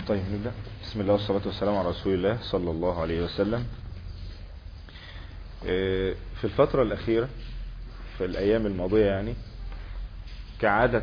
طيب نبدأ بسم الله والصلاة والسلام على رسول الله صلى الله عليه وسلم في الفترة الأخيرة في الأيام الماضية يعني كعادة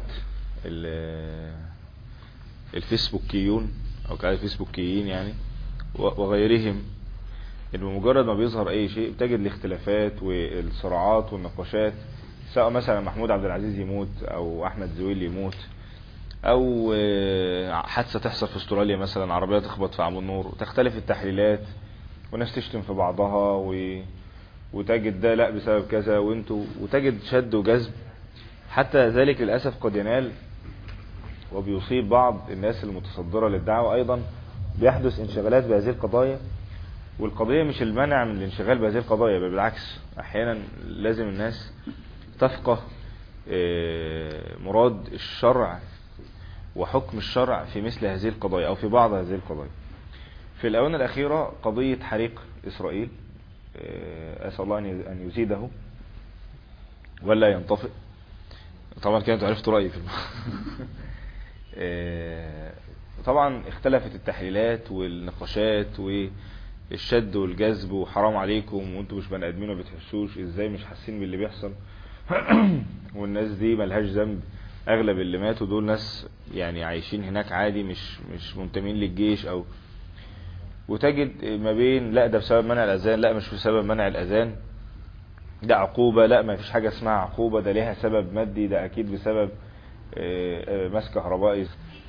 الفيسبوكيون أو كعادة الفيسبوكيين يعني وغيرهم إن بمجرد ما بيظهر أي شيء بتجد الاختلافات والصراعات والنقاشات سواء مثلا محمود عبد العزيز يموت أو أحمد زويل يموت او حادثة تحصل في استراليا مثلا عربية تخبط في عمود النور تختلف التحليلات وناس تشتم في بعضها و... وتجد ده لا بسبب كذا وانتوا وتجد شد وجذب حتى ذلك للأسف قد ينال وبيصيب بعض الناس المتصدرة للدعوة ايضا بيحدث انشغالات بهذه القضايا والقضية مش المنع من الانشغال بهذه القضايا بل بالعكس احيانا لازم الناس تفقه مراد الشرع وحكم الشرع في مثل هذه القضايا او في بعض هذه القضايا في الاونه الاخيرة قضية حريق اسرائيل اسأل الله ان يزيده ولا ينطفئ طبعا كانت عرفت رأيي في طبعا اختلفت التحليلات والنقاشات والشد والجذب وحرام عليكم وانتم مش بني ادمين وما بتحسوش ازاي مش حاسين باللي بيحصل والناس دي ملهاش ذنب اغلب اللي ماتوا دول ناس يعني عايشين هناك عادي مش مش منتمين للجيش او وتجد ما بين لا ده بسبب منع الاذان لا مش بسبب منع الاذان ده عقوبة لا ما فيش حاجة اسمها عقوبة ده ليها سبب مادي ده اكيد بسبب مس كهربائي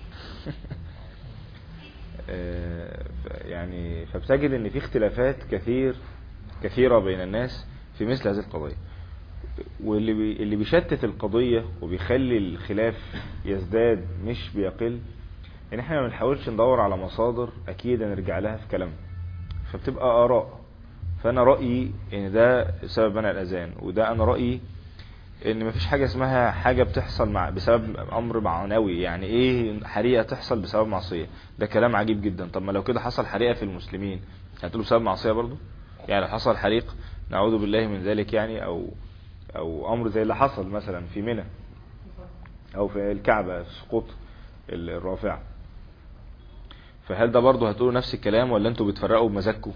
يعني فبتجد ان في اختلافات كثير كثيرة بين الناس في مثل هذه القضايا واللي بي اللي بيشتت القضية وبيخلي الخلاف يزداد مش بيقل ان احنا ما بنحاولش ندور على مصادر اكيد نرجع لها في كلامنا فبتبقى اراء فانا رأيي ان ده سبب منع الاذان وده انا رأيي ان مفيش حاجة اسمها حاجة بتحصل مع بسبب امر معنوي يعني ايه حريقة تحصل بسبب معصية ده كلام عجيب جدا طب ما لو كده حصل حريقة في المسلمين هتقولوا بسبب معصية برضو يعني لو حصل حريق نعوذ بالله من ذلك يعني او او امر زي اللي حصل مثلا في منى او في الكعبة في سقوط الرافعة فهل ده برضه هتقولوا نفس الكلام ولا انتوا بتفرقوا بمزاجكم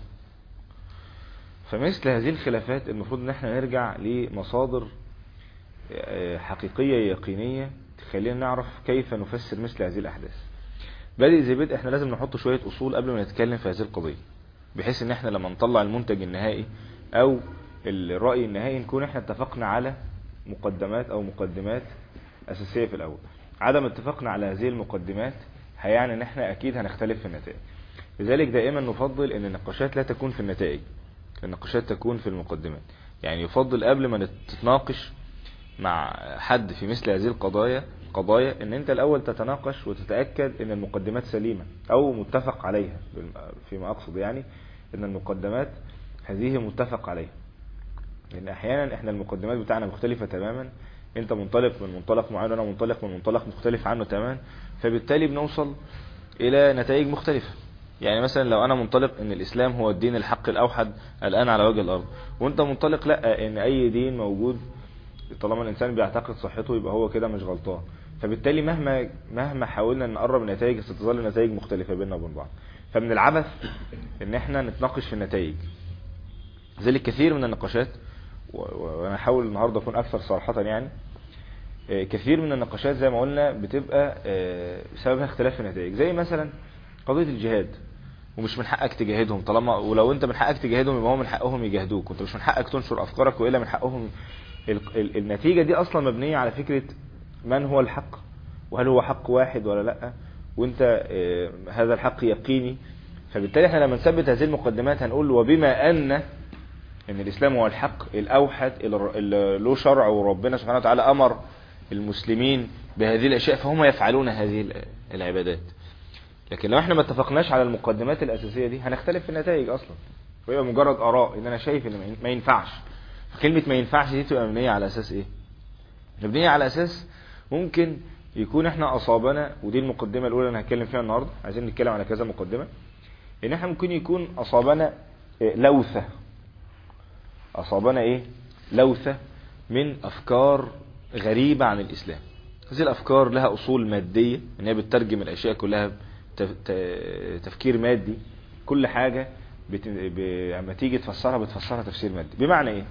فمثل هذه الخلافات المفروض ان احنا نرجع لمصادر حقيقية يقينية تخلينا نعرف كيف نفسر مثل هذه الاحداث بادئ زي بدء احنا لازم نحط شوية اصول قبل ما نتكلم في هذه القضية بحيث ان احنا لما نطلع المنتج النهائي او الرأي النهائي نكون احنا اتفقنا على مقدمات او مقدمات اساسية في الاول عدم اتفقنا على هذه المقدمات هيعني ان احنا اكيد هنختلف في النتائج لذلك دائما نفضل ان النقاشات لا تكون في النتائج النقاشات تكون في المقدمات يعني يفضل قبل ما تتناقش مع حد في مثل هذه القضايا قضايا ان انت الاول تتناقش وتتأكد ان المقدمات سليمة او متفق عليها فيما اقصد يعني ان المقدمات هذه متفق عليها لان احيانا احنا المقدمات بتاعنا مختلفة تماما انت منطلق من منطلق معين وانا منطلق من منطلق مختلف عنه تماما فبالتالي بنوصل الى نتائج مختلفة يعني مثلا لو انا منطلق ان الاسلام هو الدين الحق الاوحد الان على وجه الارض وانت منطلق لا ان اي دين موجود طالما الانسان بيعتقد صحته يبقى هو كده مش غلطان فبالتالي مهما مهما حاولنا نقرب النتائج ستظل النتائج مختلفة بيننا وبين بعض فمن العبث ان احنا نتناقش في النتائج ذلك كثير من النقاشات وانا احاول النهاردة اكون اكثر صراحة يعني كثير من النقاشات زي ما قلنا بتبقى بسببها اختلاف في النتائج زي مثلا قضية الجهاد ومش من حقك تجاهدهم طالما ولو انت من حقك تجاهدهم يبقى هو من حقهم يجاهدوك وانت مش من حقك تنشر افكارك والا من حقهم النتيجة دي اصلا مبنية على فكرة من هو الحق وهل هو حق واحد ولا لا وانت هذا الحق يقيني فبالتالي احنا لما نثبت هذه المقدمات هنقول وبما ان ان الاسلام هو الحق الاوحد اللي له شرع وربنا سبحانه وتعالى امر المسلمين بهذه الاشياء فهم يفعلون هذه العبادات لكن لو احنا ما اتفقناش على المقدمات الاساسية دي هنختلف في النتائج اصلا ويبقى مجرد اراء ان انا شايف ان ما ينفعش كلمة ما ينفعش دي تبقى مبنية على اساس ايه مبنية على اساس ممكن يكون احنا اصابنا ودي المقدمة الاولى اللي هنتكلم فيها النهاردة عايزين نتكلم على كذا مقدمة ان احنا ممكن يكون اصابنا لوثة اصابنا ايه لوثة من افكار غريبة عن الاسلام هذه الافكار لها اصول مادية ان هي بتترجم الاشياء كلها تفكير مادي كل حاجة بت... ب... اما تيجي تفسرها بتفسرها تفسير مادي بمعنى ايه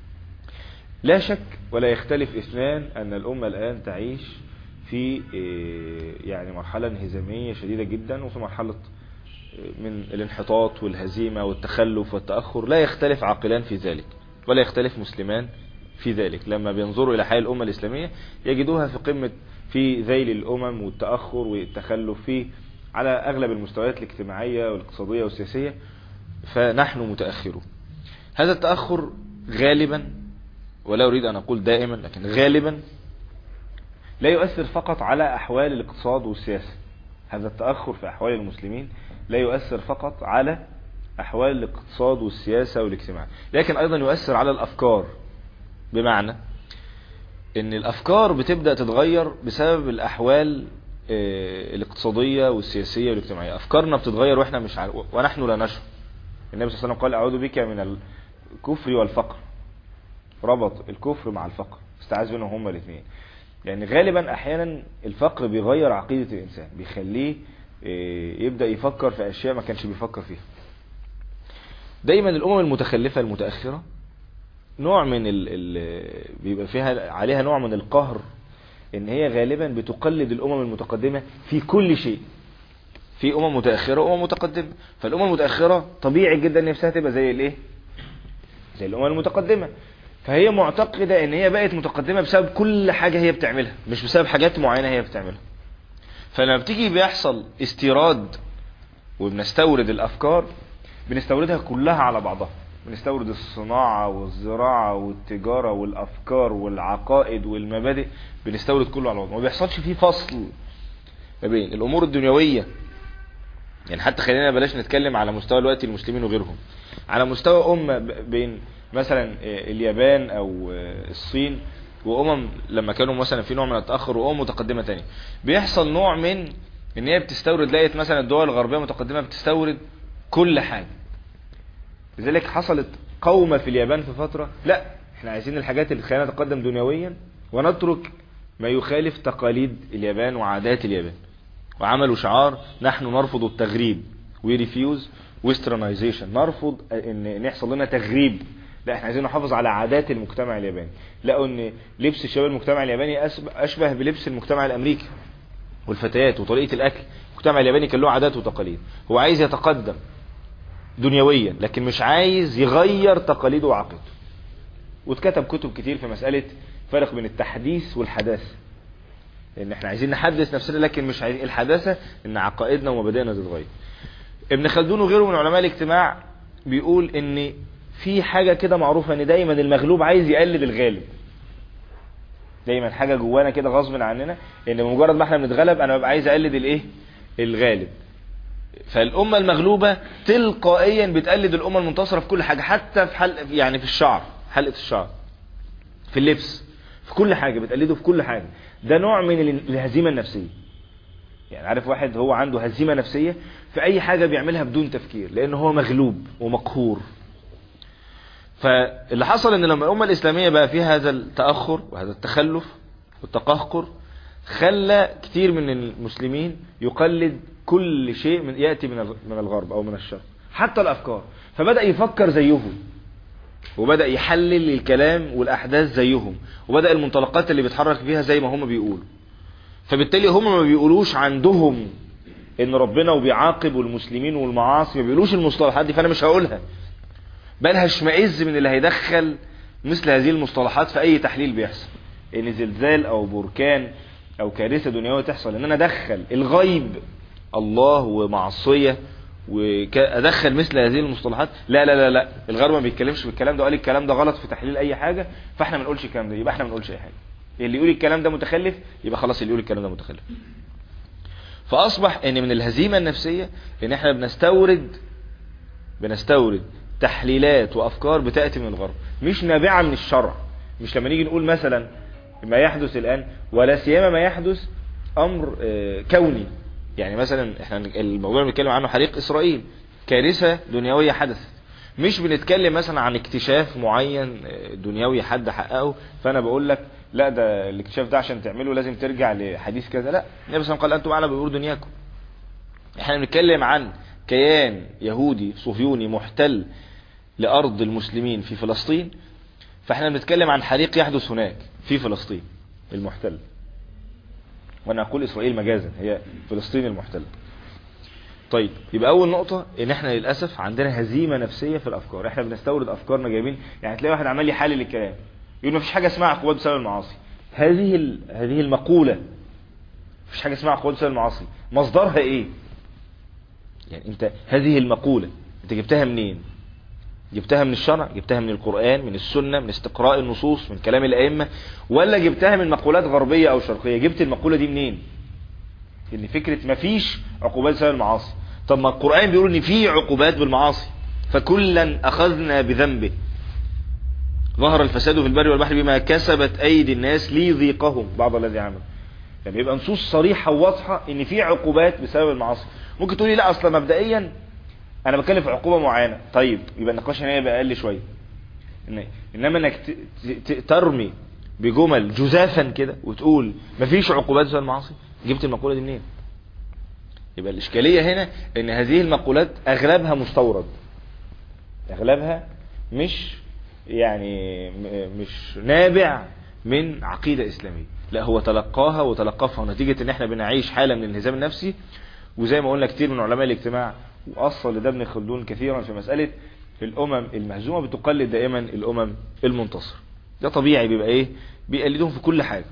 لا شك ولا يختلف اثنان ان الامة الان تعيش في يعني مرحلة انهزامية شديدة جدا وفي مرحلة من الانحطاط والهزيمة والتخلف والتأخر لا يختلف عاقلان في ذلك ولا يختلف مسلمان في ذلك لما بينظروا إلى حال الأمة الإسلامية يجدوها في قمة في ذيل الأمم والتأخر والتخلف في على أغلب المستويات الاجتماعية والاقتصادية والسياسية فنحن متأخرون هذا التأخر غالبا ولا أريد أن أقول دائما لكن غالبا لا يؤثر فقط على أحوال الاقتصاد والسياسة هذا التأخر في أحوال المسلمين لا يؤثر فقط على أحوال الاقتصاد والسياسة والاجتماع لكن أيضا يؤثر على الأفكار بمعنى ان الافكار بتبدأ تتغير بسبب الاحوال الاقتصادية والسياسية والاجتماعية افكارنا بتتغير واحنا مش عارف ونحن لا نشعر النبي صلى الله عليه وسلم قال اعوذ بك من الكفر والفقر ربط الكفر مع الفقر استعاذ بينهم هما الاثنين يعني غالبا احيانا الفقر بيغير عقيدة الانسان بيخليه يبدأ يفكر في اشياء ما كانش بيفكر فيها دايما الامم المتخلفة المتأخرة نوع من ال ال بيبقى فيها عليها نوع من القهر ان هي غالبا بتقلد الامم المتقدمة في كل شيء في امم متأخرة وامم متقدمة فالامم المتأخرة طبيعي جدا نفسها تبقى زي الايه زي الامم المتقدمة فهي معتقدة ان هي بقت متقدمة بسبب كل حاجة هي بتعملها مش بسبب حاجات معينة هي بتعملها فلما بتيجي بيحصل استيراد وبنستورد الافكار بنستوردها كلها على بعضها بنستورد الصناعة والزراعة والتجارة والأفكار والعقائد والمبادئ بنستورد كله على بعض ما بيحصلش فيه فصل ما بين الأمور الدنيوية يعني حتى خلينا بلاش نتكلم على مستوى الوقت المسلمين وغيرهم على مستوى أمة بين مثلا اليابان أو الصين وأمم لما كانوا مثلا في نوع من التأخر وأمم متقدمة تانية بيحصل نوع من ان هي بتستورد لقيت مثلا الدول الغربية متقدمة بتستورد كل حاجة لذلك حصلت قومة في اليابان في فترة لا احنا عايزين الحاجات اللي خلينا نتقدم دنيويا ونترك ما يخالف تقاليد اليابان وعادات اليابان وعملوا شعار نحن نرفض التغريب we refuse westernization نرفض ان يحصل لنا تغريب لا احنا عايزين نحافظ على عادات المجتمع الياباني لقوا ان لبس الشباب المجتمع الياباني اشبه بلبس المجتمع الامريكي والفتيات وطريقة الاكل المجتمع الياباني كان له عادات وتقاليد هو عايز يتقدم دنيويا لكن مش عايز يغير تقاليده وعقيدته واتكتب كتب كتير في مسألة فرق بين التحديث والحداثة لان احنا عايزين نحدث نفسنا لكن مش عايزين الحداثة ان عقائدنا ومبادئنا تتغير ابن خلدون وغيره من علماء الاجتماع بيقول ان في حاجة كده معروفة ان دايما المغلوب عايز يقلد الغالب دايما حاجة جوانا كده غصب عننا ان بمجرد ما احنا بنتغلب انا ببقى عايز اقلد الايه الغالب فالأمة المغلوبة تلقائيا بتقلد الأمة المنتصرة في كل حاجة حتى في حلق يعني في الشعر حلقة الشعر في اللبس في كل حاجة بتقلده في كل حاجة ده نوع من الهزيمة النفسية يعني عارف واحد هو عنده هزيمة نفسية في أي حاجة بيعملها بدون تفكير لأنه هو مغلوب ومقهور فاللي حصل ان لما الأمة الإسلامية بقى فيها هذا التأخر وهذا التخلف والتقهقر خلى كتير من المسلمين يقلد كل شيء من يأتي من من الغرب أو من الشرق حتى الأفكار فبدأ يفكر زيهم وبدأ يحلل الكلام والأحداث زيهم وبدأ المنطلقات اللي بيتحرك فيها زي ما هم بيقولوا فبالتالي هم ما بيقولوش عندهم ان ربنا وبيعاقب المسلمين والمعاصي ما بيقولوش المصطلحات دي فانا مش هقولها بل هشمئز من اللي هيدخل مثل هذه المصطلحات في اي تحليل بيحصل ان زلزال او بركان او كارثة دنيوية تحصل ان انا ادخل الغيب الله ومعصية وادخل مثل هذه المصطلحات لا لا لا لا الغرب ما بيتكلمش بالكلام ده وقال الكلام ده غلط في تحليل اي حاجة فاحنا ما نقولش الكلام ده يبقى احنا ما نقولش اي حاجة اللي يقول الكلام ده متخلف يبقى خلاص اللي يقول الكلام ده متخلف فاصبح ان من الهزيمة النفسية ان احنا بنستورد بنستورد تحليلات وافكار بتأتي من الغرب مش نابعة من الشرع مش لما نيجي نقول مثلا ما يحدث الان ولا سيما ما يحدث امر كوني يعني مثلا احنا الموضوع اللي بنتكلم عنه حريق اسرائيل كارثة دنيوية حدثت مش بنتكلم مثلا عن اكتشاف معين دنيوي حد حققه فانا بقول لك لا ده الاكتشاف ده عشان تعمله لازم ترجع لحديث كذا لا النبي صلى الله عليه وسلم قال انتم اعلم بامور دنياكم احنا بنتكلم عن كيان يهودي صهيوني محتل لأرض المسلمين في فلسطين فاحنا بنتكلم عن حريق يحدث هناك في فلسطين المحتل وانا اقول اسرائيل مجازا هي فلسطين المحتل طيب يبقى اول نقطة ان احنا للأسف عندنا هزيمة نفسية في الافكار احنا بنستورد افكارنا جايبين يعني تلاقي واحد عمال يحلل الكلام يقول مفيش حاجة اسمها عقوبات بسبب المعاصي هذه ال... هذه المقولة مفيش حاجة اسمها عقوبات بسبب المعاصي مصدرها ايه يعني انت هذه المقولة انت جبتها منين جبتها من الشرع جبتها من القرآن من السنة من استقراء النصوص من كلام الأئمة ولا جبتها من مقولات غربية أو شرقية جبت المقولة دي منين ان فكرة مفيش عقوبات بسبب المعاصي طب ما القرآن بيقول ان في عقوبات بالمعاصي فكلا أخذنا بذنبه ظهر الفساد في البر والبحر بما كسبت أيدي الناس ليذيقهم بعض الذي عمل يعني يبقى نصوص صريحة وواضحة ان في عقوبات بسبب المعاصي ممكن تقولي لا اصلا مبدئيا انا بتكلم في عقوبة معينة طيب يبقى النقاش هنا يبقى اقل شوية انما انك ترمي بجمل جزافا كده وتقول مفيش عقوبات بسبب المعاصي جبت المقولة دي منين يبقى الاشكالية هنا ان هذه المقولات اغلبها مستورد اغلبها مش يعني مش نابع من عقيدة اسلامية لا هو تلقاها وتلقفها ونتيجة ان احنا بنعيش حالة من الانهزام النفسي وزي ما قلنا كتير من علماء الاجتماع واصل لده ابن خلدون كثيرا في مسألة الامم المهزومة بتقلد دائما الامم المنتصر ده طبيعي بيبقى ايه بيقلدهم في كل حاجة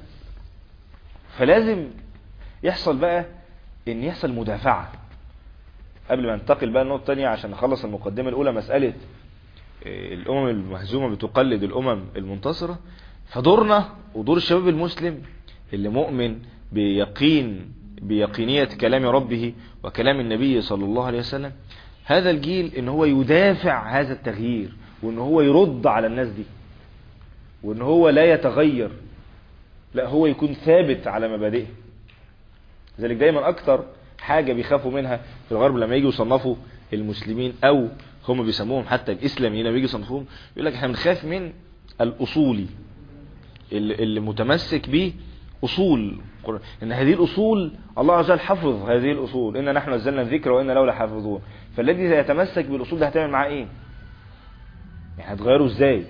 فلازم يحصل بقى ان يحصل مدافعة قبل ما ننتقل بقى النقطة الثانية عشان نخلص المقدمة الاولى مسألة الامم المهزومة بتقلد الامم المنتصرة فدورنا ودور الشباب المسلم اللي مؤمن بيقين بيقينية كلام ربه وكلام النبي صلى الله عليه وسلم هذا الجيل ان هو يدافع هذا التغيير وان هو يرد على الناس دي وان هو لا يتغير لا هو يكون ثابت على مبادئه لذلك دايما اكتر حاجة بيخافوا منها في الغرب لما يجوا يصنفوا المسلمين او هم بيسموهم حتى الاسلاميين لما يجوا يصنفوهم يقول لك احنا بنخاف من الاصولي اللي, اللي متمسك به اصول ان هذه الاصول الله عز وجل حفظ هذه الاصول ان نحن نزلنا الذكر وان له لحافظون فالذي يتمسك بالاصول ده هتعمل معاه ايه يعني هتغيره ازاي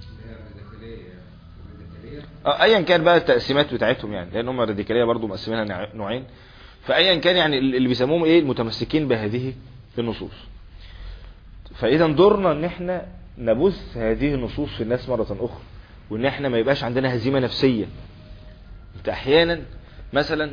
ايا كان بقى التقسيمات بتاعتهم يعني لان هم الراديكاليه برضو مقسمينها نوعين فايا كان يعني اللي بيسموهم ايه المتمسكين بهذه النصوص فاذا دورنا ان احنا نبث هذه النصوص في الناس مرة اخرى وان احنا ما يبقاش عندنا هزيمة نفسية انت احيانا مثلا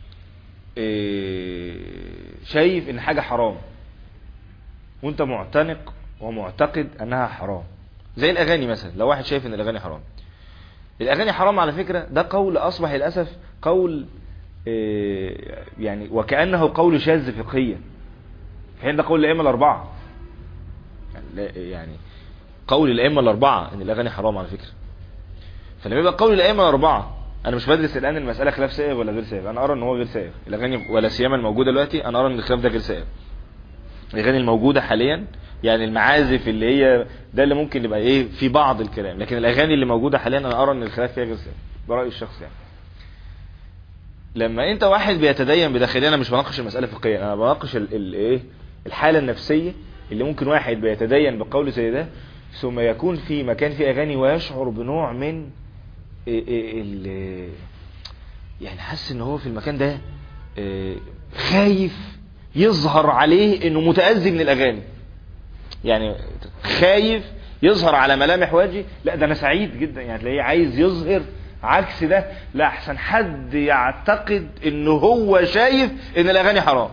شايف ان حاجة حرام وانت معتنق ومعتقد انها حرام زي الاغاني مثلا لو واحد شايف ان الاغاني حرام الاغاني حرام على فكرة ده قول اصبح للاسف قول يعني وكأنه قول شاذ فقهيا في حين ده قول الائمه الاربعه يعني قول الائمه الاربعه ان الاغاني حرام على فكرة فلما يبقى قول الائمه الاربعه انا مش بدرس الان المساله خلاف سائغ ولا غير سائغ انا ارى ان هو غير سائغ الاغاني ولا سيما الموجوده دلوقتي انا ارى ان الخلاف ده غير سائغ الاغاني الموجوده حاليا يعني المعازف اللي هي ده اللي ممكن يبقى ايه في بعض الكلام لكن الاغاني اللي موجوده حاليا انا ارى ان الخلاف فيها غير سائغ ده رايي الشخصي يعني لما انت واحد بيتدين بداخلي انا مش بناقش المساله فقهيا انا بناقش الايه الحاله النفسيه اللي ممكن واحد بيتدين بقول زي ده ثم يكون في مكان فيه اغاني ويشعر بنوع من ال يعني حاسس ان هو في المكان ده خايف يظهر عليه انه متأذي من الاغاني يعني خايف يظهر على ملامح وجهي لا ده انا سعيد جدا يعني تلاقيه عايز يظهر عكس ده لا احسن حد يعتقد انه هو شايف ان الاغاني حرام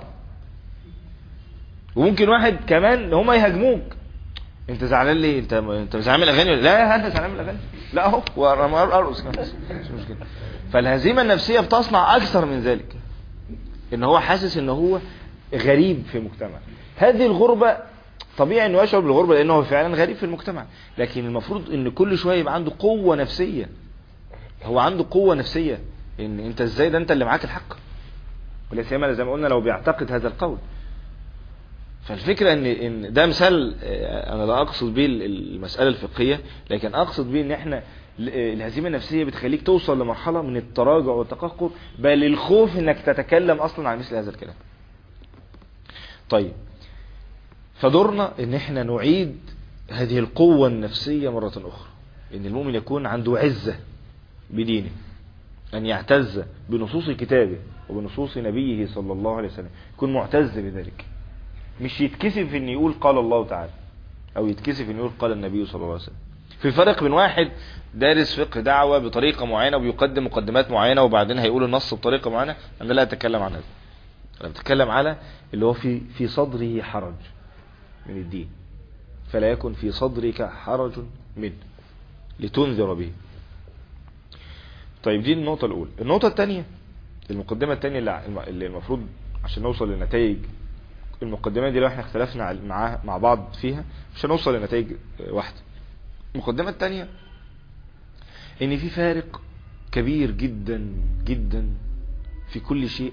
وممكن واحد كمان هما يهاجموك انت زعلان ليه انت انت زعلان من الاغاني لا انت زعلان من الاغاني لا اهو وارقص كمان مش مشكله فالهزيمه النفسيه بتصنع اكثر من ذلك ان هو حاسس ان هو غريب في المجتمع هذه الغربه طبيعي انه يشعر بالغربه لانه هو فعلا غريب في المجتمع لكن المفروض ان كل شويه يبقى عنده قوه نفسيه هو عنده قوه نفسيه ان انت ازاي ده انت اللي معاك الحق ولا سيما زي ما قلنا لو بيعتقد هذا القول فالفكرة ان ان ده مثال انا لا اقصد بيه المسألة الفقهية لكن اقصد بيه ان احنا الهزيمة النفسية بتخليك توصل لمرحلة من التراجع والتقهقر بل الخوف انك تتكلم اصلا عن مثل هذا الكلام طيب فدورنا ان احنا نعيد هذه القوة النفسية مرة اخرى ان المؤمن يكون عنده عزة بدينه ان يعتز بنصوص كتابه وبنصوص نبيه صلى الله عليه وسلم يكون معتز بذلك مش يتكسف ان يقول قال الله تعالى او يتكسف ان يقول قال النبي صلى الله عليه وسلم في فرق بين واحد دارس فقه دعوة بطريقة معينة وبيقدم مقدمات معينة وبعدين هيقول النص بطريقة معينة انا لا اتكلم عن هذا انا بتكلم على اللي هو في في صدره حرج من الدين فلا يكن في صدرك حرج منه لتنذر به طيب دي النقطة الأولى النقطة الثانية المقدمة الثانية اللي المفروض عشان نوصل لنتائج المقدمة دي لو احنا اختلفنا مع مع بعض فيها مش هنوصل لنتائج واحدة المقدمة الثانية ان في فارق كبير جدا جدا في كل شيء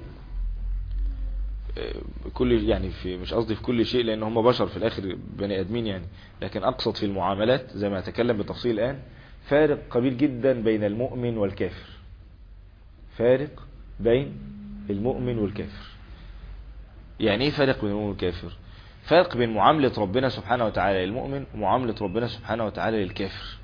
كل يعني في مش قصدي في كل شيء لان هم بشر في الاخر بني ادمين يعني لكن اقصد في المعاملات زي ما اتكلم بالتفصيل الان فارق كبير جدا بين المؤمن والكافر فارق بين المؤمن والكافر يعني ايه فارق بين المؤمن والكافر فرق بين معاملة ربنا سبحانه وتعالى للمؤمن ومعاملة ربنا سبحانه وتعالى للكافر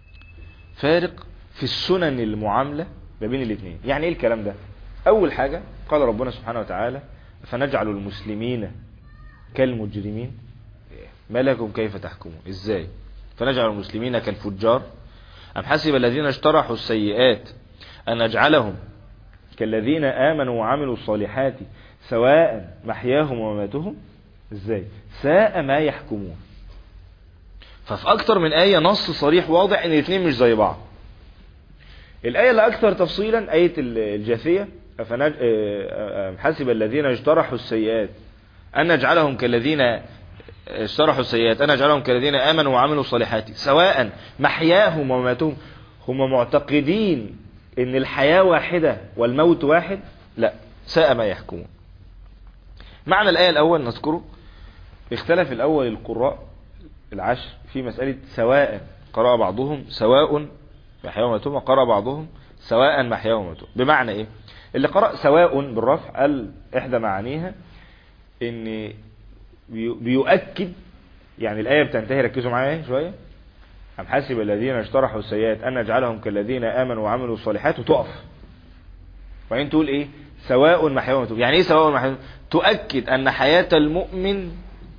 فارق في السنن المعاملة ما بين الاثنين يعني ايه الكلام ده اول حاجة قال ربنا سبحانه وتعالى فنجعل المسلمين كالمجرمين ما لكم كيف تحكمون ازاي فنجعل المسلمين كالفجار أم حسب الذين اجترحوا السيئات أن نجعلهم كالذين آمنوا وعملوا الصالحات سواء محياهم ومماتهم ازاي ساء ما يحكمون ففي أكتر من آية نص صريح واضح ان الاثنين مش زي بعض الآية اللي أكثر تفصيلا آية الجاثية أفنج... حسب الذين اجترحوا السيئات أن نجعلهم كالذين اجترحوا السيئات أن نجعلهم كالذين آمنوا وعملوا الصالحات سواء محياهم ومماتهم هم معتقدين ان الحياة واحدة والموت واحد لا ساء ما يحكمون معنى الآية الأول نذكره اختلف الأول القراء العشر في مسألة سواء قرأ بعضهم سواء محياهم ومماتهم وقرأ بعضهم سواء محياهم ومماتهم بمعنى ايه اللي قرأ سواء بالرفع قال احدى معانيها ان بيؤكد يعني الآية بتنتهي ركزوا معايا شوية أم حسب الذين اجترحوا السيئات أن نجعلهم كالذين آمنوا وعملوا الصالحات وتقف وبعدين تقول إيه سواء محياهم يعني إيه سواء محياهم تؤكد أن حياة المؤمن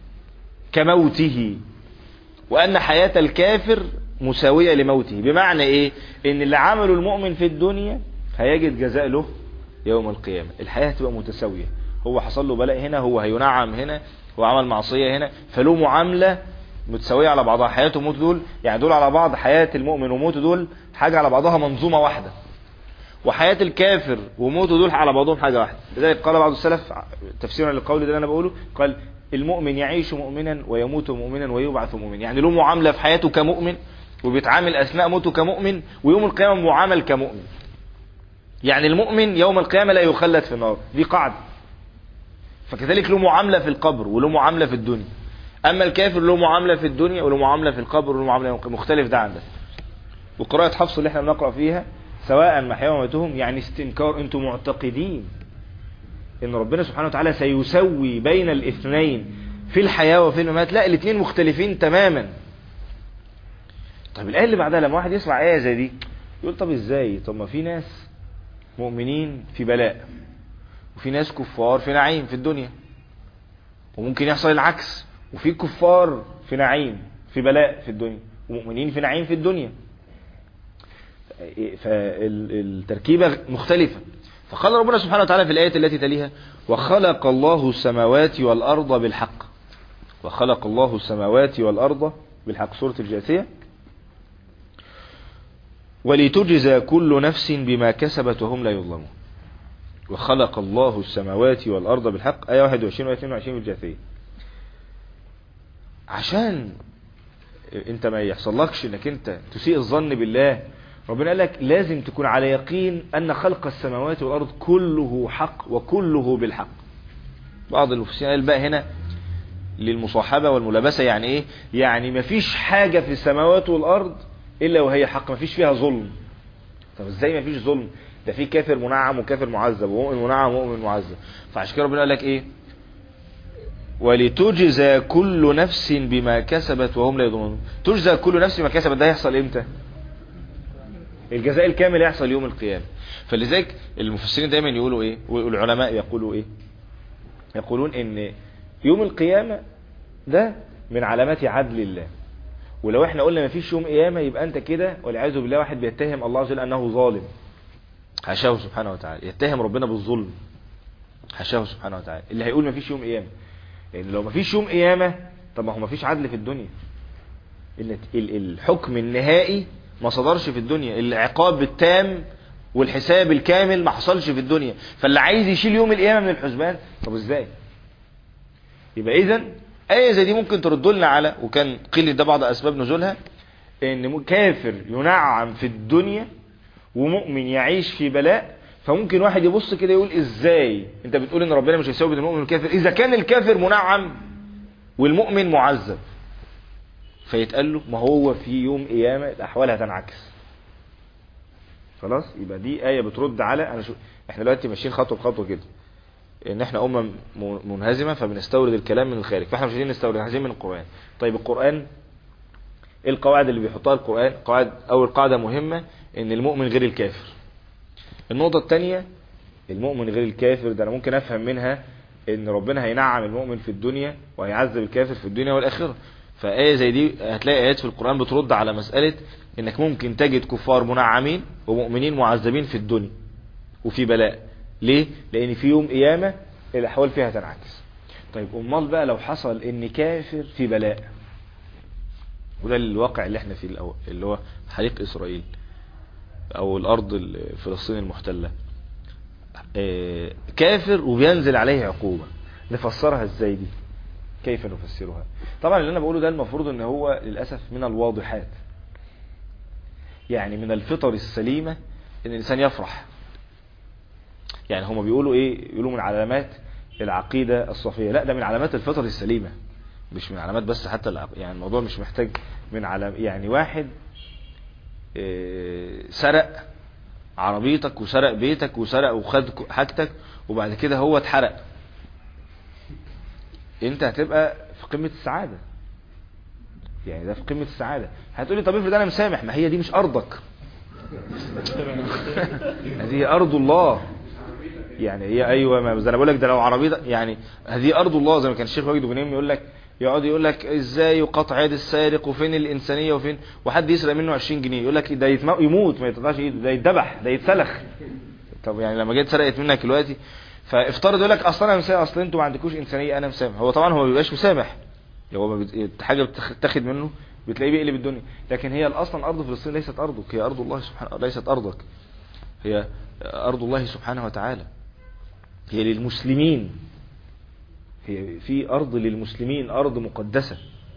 كموته وأن حياة الكافر مساوية لموته بمعنى إيه إن اللي عمله المؤمن في الدنيا هيجد جزاء له يوم القيامة الحياة تبقى متساوية هو حصل له بلاء هنا هو هينعم هنا هو عمل معصية هنا فله معاملة متساوية على بعضها حياته وموته دول يعني دول على بعض حياة المؤمن وموته دول حاجة على بعضها منظومة واحدة وحياة الكافر وموته دول على بعضهم حاجة واحدة لذلك قال بعض السلف تفسيرا للقول ده اللي انا بقوله قال المؤمن يعيش مؤمنا ويموت مؤمنا ويبعث مؤمنا يعني له معاملة في حياته كمؤمن وبيتعامل اثناء موته كمؤمن ويوم القيامة معامل كمؤمن يعني المؤمن يوم القيامة لا يخلد في النار دي قاعدة فكذلك له معاملة في القبر وله معاملة في الدنيا اما الكافر له معاملة في الدنيا وله معاملة في القبر وله معاملة مختلف ده عن ده وقراءة حفص اللي احنا بنقرأ فيها سواء محيا وموتهم يعني استنكار انتم معتقدين ان ربنا سبحانه وتعالى سيسوي بين الاثنين في الحياة وفي الممات لا الاثنين مختلفين تماما طب الآية اللي بعدها لما واحد يسمع آية زي دي يقول طب ازاي طب ما في ناس مؤمنين في بلاء وفي ناس كفار في نعيم في الدنيا وممكن يحصل العكس وفي كفار في نعيم في بلاء في الدنيا ومؤمنين في نعيم في الدنيا فالتركيبة مختلفة فقال ربنا سبحانه وتعالى في الآية التي تليها وخلق الله السماوات والأرض بالحق وخلق الله السماوات والأرض بالحق سورة الجاثية ولتجزى كل نفس بما كسبت وهم لا يظلمون وخلق الله السماوات والأرض بالحق آية 21 و 22 الجاثية عشان انت ما يحصلكش انك انت تسيء الظن بالله ربنا قال لك لازم تكون على يقين ان خلق السماوات والارض كله حق وكله بالحق بعض المفسرين قال بقى هنا للمصاحبة والملابسة يعني ايه يعني مفيش حاجة في السماوات والارض الا وهي حق مفيش فيها ظلم طب ازاي مفيش ظلم ده في كافر منعم وكافر معذب ومؤمن منعم ومؤمن معذب فعشان كده ربنا قال لك ايه ولتجزى كل نفس بما كسبت وهم لا يظلمون تجزى كل نفس بما كسبت ده يحصل امتى الجزاء الكامل يحصل يوم القيامة فلذلك المفسرين دايما يقولوا ايه والعلماء يقولوا ايه يقولون ان يوم القيامة ده من علامات عدل الله ولو احنا قلنا مفيش يوم قيامة يبقى انت كده والعياذ بالله واحد بيتهم الله عز وجل انه ظالم حاشاه سبحانه وتعالى يتهم ربنا بالظلم حاشاه سبحانه وتعالى اللي هيقول مفيش يوم قيامة لان لو مفيش يوم قيامة طب ما هو مفيش عدل في الدنيا الحكم النهائي ما صدرش في الدنيا العقاب التام والحساب الكامل ما حصلش في الدنيا فاللي عايز يشيل يوم القيامة من الحسبان طب ازاي يبقى اذا آية زي دي ممكن ترد لنا على وكان قيل ده بعض أسباب نزولها إن كافر ينعم في الدنيا ومؤمن يعيش في بلاء فممكن واحد يبص كده يقول إزاي أنت بتقول إن ربنا مش هيساوي بين المؤمن والكافر إذا كان الكافر منعم والمؤمن معذب فيتقال له ما هو في يوم قيامة الأحوال هتنعكس خلاص يبقى دي آية بترد على أنا شو احنا دلوقتي ماشيين خطوة بخطوة كده ان احنا امه منهزمه فبنستورد الكلام من الخارج فاحنا مش عايزين نستورد عايزين من القران طيب القران ايه القواعد اللي بيحطها القران قواعد اول قاعده مهمه ان المؤمن غير الكافر النقطه الثانيه المؤمن غير الكافر ده انا ممكن افهم منها ان ربنا هينعم المؤمن في الدنيا وهيعذب الكافر في الدنيا والاخره فآية زي دي هتلاقي آيات في القرآن بترد على مسألة انك ممكن تجد كفار منعمين ومؤمنين معذبين في الدنيا وفي بلاء ليه لان في يوم قيامة الاحوال فيها تنعكس طيب امال بقى لو حصل ان كافر في بلاء وده الواقع اللي احنا فيه الاول اللي هو حريق اسرائيل او الارض الفلسطينية المحتلة كافر وبينزل عليه عقوبة نفسرها ازاي دي كيف نفسرها طبعا اللي انا بقوله ده المفروض ان هو للأسف من الواضحات يعني من الفطر السليمة ان الانسان يفرح يعني هما بيقولوا ايه يقولوا من علامات العقيدة الصفية لا ده من علامات الفطر السليمة مش من علامات بس حتى العق... يعني الموضوع مش محتاج من علام يعني واحد إيه سرق عربيتك وسرق بيتك وسرق وخد حاجتك وبعد كده هو اتحرق انت هتبقى في قمة السعادة يعني ده في قمة السعادة هتقولي طب افرض انا مسامح ما هي دي مش ارضك هذه ارض الله يعني هي ايوه ما انا بقول لك ده لو عربيه يعني هذه ارض الله زي ما كان الشيخ واجد بنيم يقول لك يقعد يقول لك ازاي وقطع يد السارق وفين الانسانيه وفين وحد يسرق منه 20 جنيه يقول لك ده يموت ما يتقطعش ايده ده يتذبح ده يتسلخ طب يعني لما جيت سرقت منك دلوقتي فافترض يقول لك اصل انا مسامح اصل انتوا ما عندكوش انسانيه انا مسامح هو طبعا هو ما بيبقاش مسامح هو ما بت... حاجه بتاخد منه بتلاقيه بيقلب الدنيا لكن هي اصلا ارض فلسطين ليست ارضك هي ارض الله سبحانه ليست ارضك هي ارض الله سبحانه وتعالى هي للمسلمين هي في أرض للمسلمين أرض مقدسة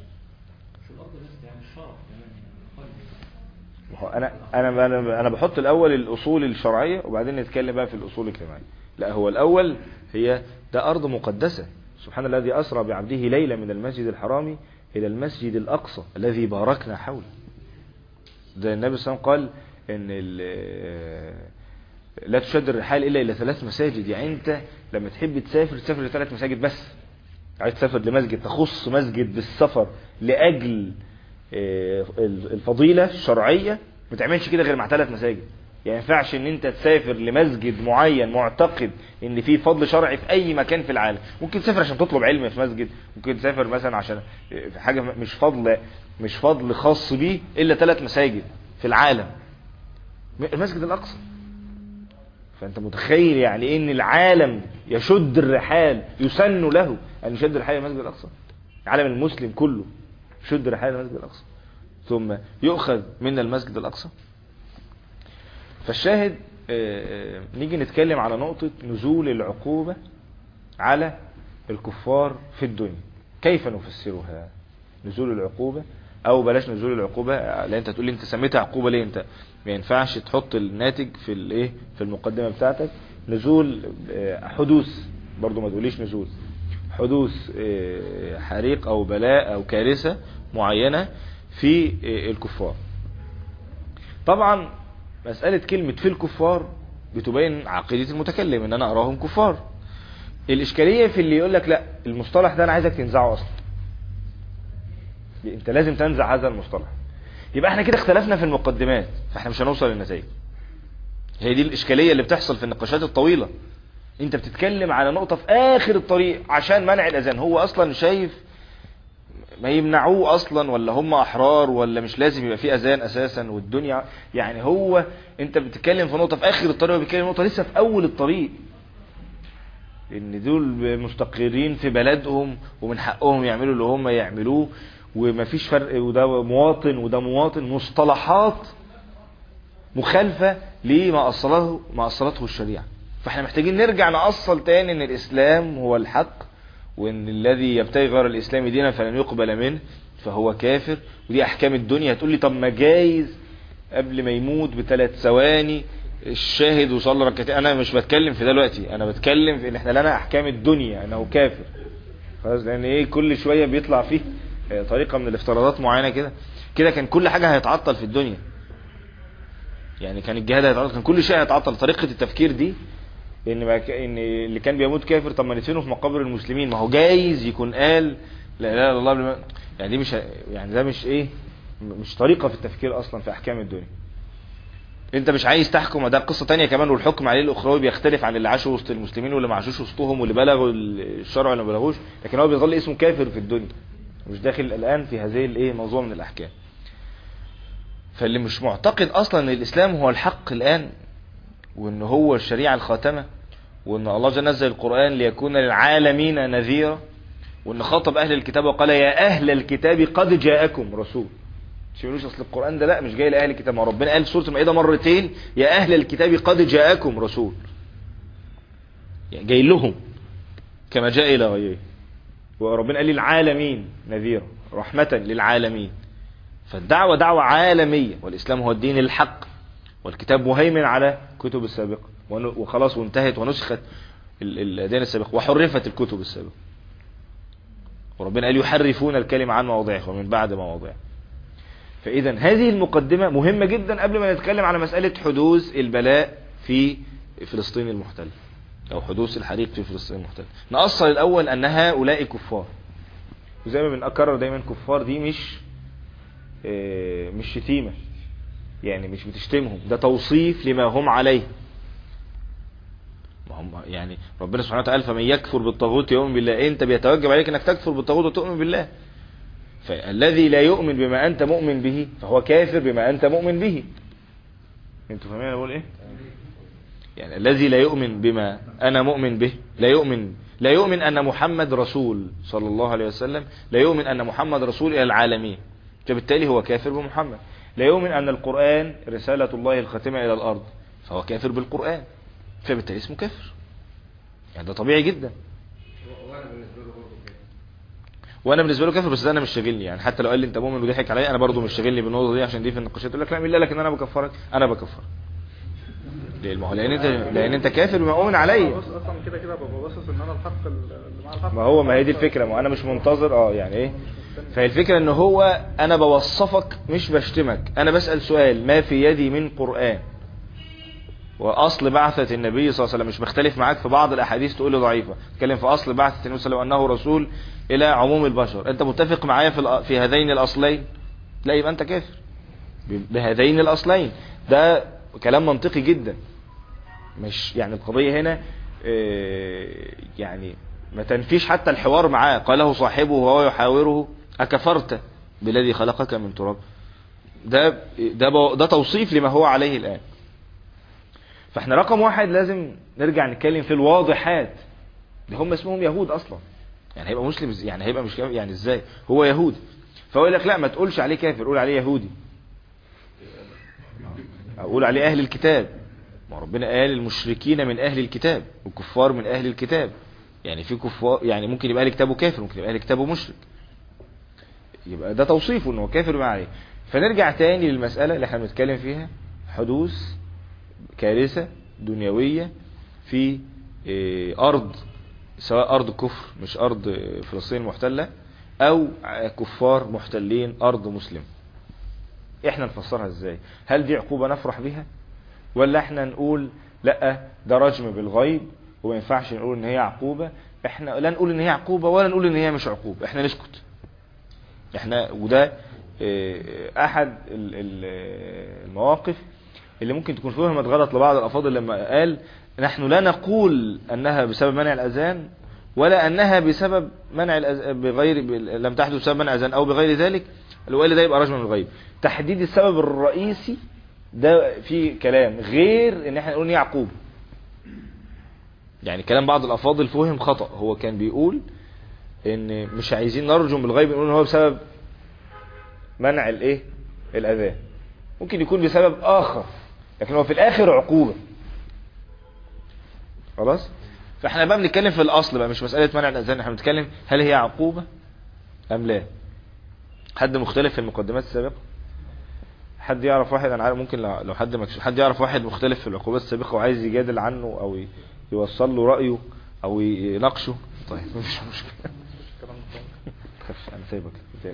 أنا أنا أنا أنا بحط الأول الأصول الشرعية وبعدين نتكلم بقى في الأصول الاجتماعية لا هو الأول هي ده أرض مقدسة سبحان الذي أسرى بعبده ليلة من المسجد الحرام إلى المسجد الأقصى الذي باركنا حوله ده النبي صلى الله عليه وسلم قال إن لا تشد الرحال الا الى ثلاث مساجد يعني انت لما تحب تسافر تسافر لثلاث مساجد بس عايز تسافر لمسجد تخص مسجد بالسفر لاجل الفضيلة الشرعية ما تعملش كده غير مع ثلاث مساجد يعني ما ينفعش ان انت تسافر لمسجد معين معتقد ان فيه فضل شرعي في اي مكان في العالم ممكن تسافر عشان تطلب علم في مسجد ممكن تسافر مثلا عشان في حاجة مش فضل مش فضل خاص بيه الا ثلاث مساجد في العالم المسجد الاقصى فانت متخيل يعني ان العالم يشد الرحال يسن له ان يشد الرحال المسجد الاقصى العالم المسلم كله يشد رحال المسجد الاقصى ثم يؤخذ من المسجد الاقصى فالشاهد نيجي نتكلم على نقطة نزول العقوبة على الكفار في الدنيا كيف نفسرها نزول العقوبة او بلاش نزول العقوبة لان انت تقول لي انت سميتها عقوبة ليه انت ما ينفعش تحط الناتج في الايه في المقدمة بتاعتك نزول حدوث برضو ما تقوليش نزول حدوث حريق او بلاء او كارثة معينة في الكفار طبعا مسألة كلمة في الكفار بتبين عقيدة المتكلم ان انا اراهم كفار الاشكاليه في اللي يقول لك لا المصطلح ده انا عايزك تنزعه اصلا انت لازم تنزع هذا المصطلح يبقى احنا كده اختلفنا في المقدمات فاحنا مش هنوصل للنتائج هي دي الاشكاليه اللي بتحصل في النقاشات الطويله انت بتتكلم على نقطه في اخر الطريق عشان منع الاذان هو اصلا شايف ما يمنعوه اصلا ولا هم احرار ولا مش لازم يبقى في اذان اساسا والدنيا يعني هو انت بتتكلم في نقطه في اخر الطريق وبيتكلم نقطه لسه في اول الطريق ان دول مستقرين في بلدهم ومن حقهم يعملوا اللي هم يعملوه ومفيش فرق وده مواطن وده مواطن مصطلحات مخالفة لما أصله ما أصلته الشريعة فاحنا محتاجين نرجع نأصل تاني ان الإسلام هو الحق وان الذي يبتغي غير الإسلام دينا فلن يقبل منه فهو كافر ودي أحكام الدنيا هتقول لي طب ما جايز قبل ما يموت بثلاث ثواني الشاهد وصلى ركعتين انا مش بتكلم في ده دلوقتي انا بتكلم في ان احنا لنا احكام الدنيا انه كافر خلاص لان ايه كل شويه بيطلع فيه طريقه من الافتراضات معينه كده كده كان كل حاجه هيتعطل في الدنيا يعني كان الجهاد هيتعطل كان كل شيء هيتعطل طريقه التفكير دي ان ما ك... ان اللي كان بيموت كافر طب ما ندفنه في مقابر المسلمين ما هو جايز يكون قال لا اله الا الله بلما... يعني دي مش يعني ده مش ايه مش طريقه في التفكير اصلا في احكام الدنيا انت مش عايز تحكم ده قصه تانية كمان والحكم عليه الاخروي بيختلف عن اللي عاشوا وسط المسلمين واللي ما عاشوش وسطهم واللي بلغوا الشرع واللي ما بلغوش لكن هو بيظل اسمه كافر في الدنيا مش داخل الان في هذه الايه موضوع من الاحكام فاللي مش معتقد اصلا ان الاسلام هو الحق الان وان هو الشريعه الخاتمه وان الله جل نزل القران ليكون للعالمين نذيرا وان خاطب اهل الكتاب وقال يا اهل الكتاب قد جاءكم رسول مش يقولوش اصل القران ده لا مش جاي لاهل الكتاب ما ربنا قال في سوره المائده مرتين يا اهل الكتاب قد جاءكم رسول يعني جاي لهم كما جاء الى غيره وربنا قال للعالمين نذيرا رحمه للعالمين فالدعوه دعوه عالميه والاسلام هو الدين الحق والكتاب مهيمن على كتب السابقه وخلاص وانتهت ونسخت الاديان السابقه وحرفت الكتب السابقه وربنا قال يحرفون الكلمه عن مواضعه ومن بعد مواضعه فإذا هذه المقدمة مهمة جدا قبل ما نتكلم على مسألة حدوث البلاء في فلسطين المحتلة أو حدوث الحريق في فلسطين المحتلة نأصل الأول أن هؤلاء كفار وزي ما بنكرر دايما كفار دي مش مش شتيمة يعني مش بتشتمهم ده توصيف لما هم عليه هم يعني ربنا سبحانه وتعالى فمن يكفر بالطاغوت يؤمن بالله انت بيتوجب عليك انك تكفر بالطاغوت وتؤمن بالله فالذي لا يؤمن بما أنت مؤمن به فهو كافر بما أنت مؤمن به انتوا فاهمين انا بقول ايه يعني الذي لا يؤمن بما أنا مؤمن به لا يؤمن لا يؤمن أن محمد رسول صلى الله عليه وسلم لا يؤمن أن محمد رسول إلى العالمين فبالتالي هو كافر بمحمد لا يؤمن أن القرآن رسالة الله الخاتمة إلى الأرض فهو كافر بالقرآن فبالتالي اسمه كافر يعني ده طبيعي جدا وانا بالنسبه له كافر بس ده انا مش شاغلني يعني حتى لو قال لي انت مؤمن وضحك عليا انا برضه مش شاغلني بالنقطه دي عشان دي في النقاشات يقول لك لا مين قال لك ان انا بكفرك انا بكفرك ليه ما هو لان انت لان انت كافر وما مؤمن عليا بص اصلا كده كده ببقى باصص ان انا الحق اللي مع الحق ما هو ما هي دي الفكره ما انا مش منتظر اه يعني ايه فهي الفكره ان هو انا بوصفك مش بشتمك انا بسال سؤال ما في يدي من قران واصل بعثه النبي صلى الله عليه وسلم مش مختلف معاك في بعض الاحاديث تقول لي ضعيفه اتكلم في اصل بعثه النبي صلى الله عليه وسلم انه رسول الى عموم البشر انت متفق معايا في في هذين الاصلين لا يبقى انت كافر بهذين الاصلين ده كلام منطقي جدا مش يعني القضيه هنا يعني ما تنفيش حتى الحوار معاه قاله صاحبه وهو يحاوره اكفرت بالذي خلقك من تراب ده ده ده توصيف لما هو عليه الان فاحنا رقم واحد لازم نرجع نتكلم في الواضحات ده هم اسمهم يهود اصلا يعني هيبقى مسلم يعني هيبقى مش كافر يعني ازاي هو يهودي فهو يقول لك لا ما تقولش عليه كافر قول عليه يهودي او قول عليه اهل الكتاب ما ربنا قال المشركين من اهل الكتاب والكفار من اهل الكتاب يعني في كفار يعني ممكن يبقى اهل كتابه كافر ممكن يبقى اهل كتابه مشرك يبقى ده توصيفه انه كافر ما عليه فنرجع تاني للمسألة اللي احنا بنتكلم فيها حدوث كارثة دنيوية في أرض سواء أرض كفر مش أرض فلسطين محتلة أو كفار محتلين أرض مسلم احنا نفسرها ازاي هل دي عقوبة نفرح بها ولا احنا نقول لا ده رجم بالغيب وما ينفعش نقول ان هي عقوبة احنا لا نقول ان هي عقوبة ولا نقول ان هي مش عقوبة احنا نسكت احنا وده اه، احد ال- ال- المواقف اللي ممكن تكون فهمت غلط لبعض الافاضل لما قال نحن لا نقول انها بسبب منع الاذان ولا انها بسبب منع الأذان بغير ب- لم تحدث بسبب منع الاذان او بغير ذلك لو قال ده يبقى رجم من الغيب تحديد السبب الرئيسي ده في كلام غير ان احنا نقول ان هي عقوبه يعني كلام بعض الافاضل فهم خطأ هو كان بيقول ان مش عايزين نرجم بالغيب نقول ان هو بسبب منع الايه الاذان ممكن يكون بسبب اخر لكن هو في الاخر عقوبة خلاص فاحنا بقى بنتكلم في الاصل بقى مش مسألة منع الاذان احنا بنتكلم هل هي عقوبة ام لا حد مختلف في المقدمات السابقة حد يعرف واحد انا عارف ممكن لو لو حد مكش... حد يعرف واحد مختلف في العقوبات السابقة وعايز يجادل عنه او ي- يوصل له رأيه او يناقشه طيب مش مشكلة الكلام ده تخافش انا سايبك بتقلق.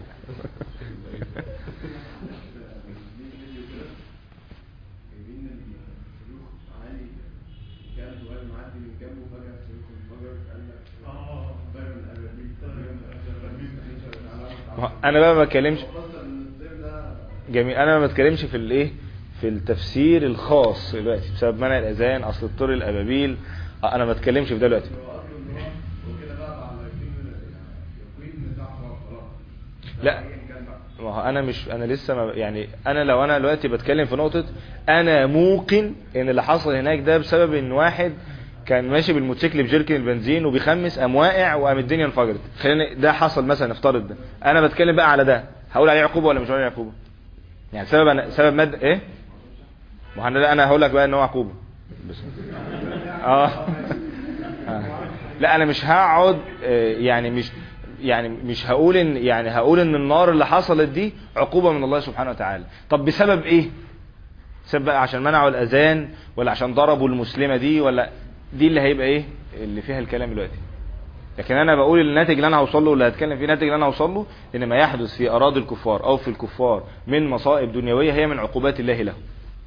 جايبين الصاروخ عالي وكان صغير معدي من جنبه فجأة الصاروخ انفجر قال لك اه طير من الأبابيل طير من الأبابيل ما هو انا بقى ما بتكلمش خاصة ان الطير ده جميل انا ما بتكلمش في الايه في التفسير الخاص دلوقتي بسبب منع الاذان اصل الطير الابابيل آه، انا ما بتكلمش في ده دلوقتي هو اصلا ان هو وكده بقى على يقين يقين بتاعه خلاص لا. أياً كان بقى. ما هو انا مش انا لسه ما يعني انا لو انا دلوقتي بتكلم في نقطة انا موقن ان اللي حصل هناك ده بسبب ان واحد كان ماشي بالموتوسيكل بجيركن البنزين وبيخمس قام واقع وقام الدنيا انفجرت خلينا ده حصل مثلا نفترض ده انا بتكلم بقى على ده هقول عليه عقوبة ولا مش هقول عليه عقوبة يعني سبب أنا سبب مد ايه ما هو انا انا هقول لك بقى ان هو عقوبة بس اه آه. لا انا مش هقعد آه، يعني مش يعني مش هقول ان يعني هقول ان النار اللي حصلت دي عقوبة من الله سبحانه وتعالى طب بسبب ايه بسبب بقى عشان منعوا الاذان ولا عشان ضربوا المسلمة دي ولا دي اللي هيبقى ايه اللي فيها الكلام دلوقتي لكن انا بقول الناتج اللي انا هوصل له واللي هتكلم فيه الناتج اللي انا هوصل له ان ما يحدث في اراضي الكفار او في الكفار من مصائب دنيويه هي من عقوبات الله لهم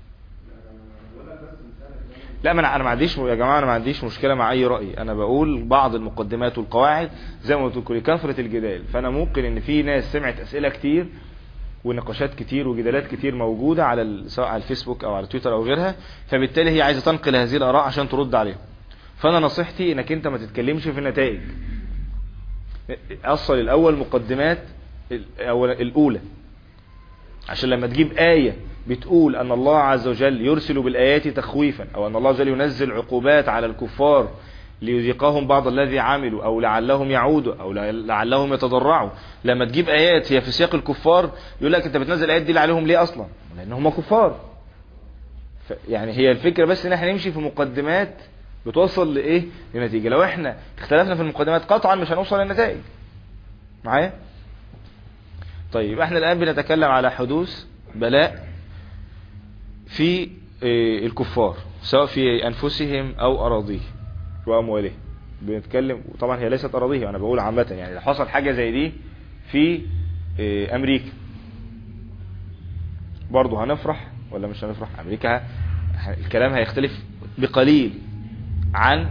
لا ما انا انا ما عنديش يا جماعه انا ما عنديش مشكله مع اي راي انا بقول بعض المقدمات والقواعد زي ما قلت لكم لكثره الجدال فانا ممكن ان في ناس سمعت اسئله كتير ونقاشات كتير وجدالات كتير موجوده على ال- سواء على الفيسبوك او على تويتر او غيرها فبالتالي هي عايزه تنقل هذه الاراء عشان ترد عليها فانا نصيحتي انك انت ما تتكلمش في النتائج اصل الاول مقدمات الأول- الاولى عشان لما تجيب آية بتقول أن الله عز وجل يرسل بالآيات تخويفا أو أن الله عز وجل ينزل عقوبات على الكفار ليذيقهم بعض الذي عملوا أو لعلهم يعودوا أو لعلهم يتضرعوا لما تجيب آيات هي في سياق الكفار يقول لك أنت بتنزل الآيات دي عليهم ليه أصلا لأن هم كفار ف- يعني هي الفكرة بس ان احنا نمشي في مقدمات بتوصل لايه لنتيجة لو احنا اختلفنا في المقدمات قطعا مش هنوصل للنتائج معايا طيب احنا الان بنتكلم على حدوث بلاء في آه، الكفار سواء في انفسهم او اراضيهم واموالهم بنتكلم طبعا هي ليست اراضيهم انا بقول عامه يعني لو حصل حاجه زي دي في آه، امريكا برضه هنفرح ولا مش هنفرح امريكا ه- الكلام هيختلف بقليل عن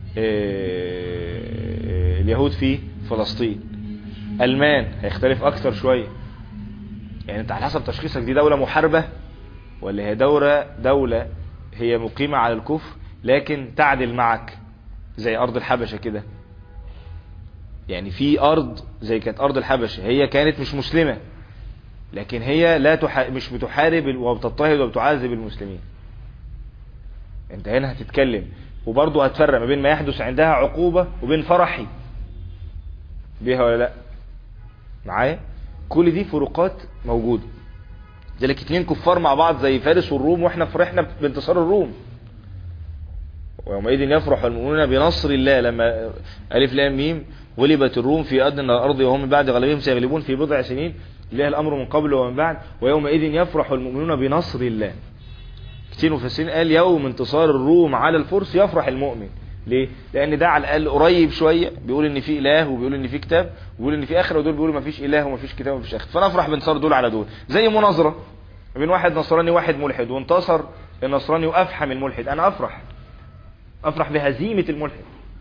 آه، اليهود في فلسطين المان هيختلف اكتر شوية يعني انت على حسب تشخيصك دي دولة محاربة ولا هي دولة دولة هي مقيمة على الكفر لكن تعدل معك زي ارض الحبشة كده يعني في ارض زي كانت ارض الحبشة هي كانت مش مسلمة لكن هي لا تح... مش بتحارب وبتضطهد وبتعذب المسلمين انت هنا هتتكلم وبرضه هتفرق ما بين ما يحدث عندها عقوبة وبين فرحي بيها ولا لا معايا كل دي فروقات موجودة ذلك اتنين كفار مع بعض زي فارس والروم واحنا فرحنا بانتصار الروم ويومئذ يفرح المؤمنون بنصر الله لما ألف لام ميم غلبت الروم في أدنى الأرض وهم من بعد غلبهم سيغلبون في بضع سنين لله الأمر من قبل ومن بعد ويومئذ يفرح المؤمنون بنصر الله كتير مفسرين قال يوم انتصار الروم على الفرس يفرح المؤمن ليه؟ لأن ده على الأقل قريب شوية بيقول إن في إله وبيقول إن في كتاب وبيقول إن في آخرة ودول بيقولوا ما فيش إله وما فيش كتاب وما فيش آخرة فنفرح بانتصار دول على دول زي مناظرة ما بين واحد نصراني وواحد ملحد وانتصر النصراني وأفحم الملحد أنا أفرح افرح بهزيمة الملحد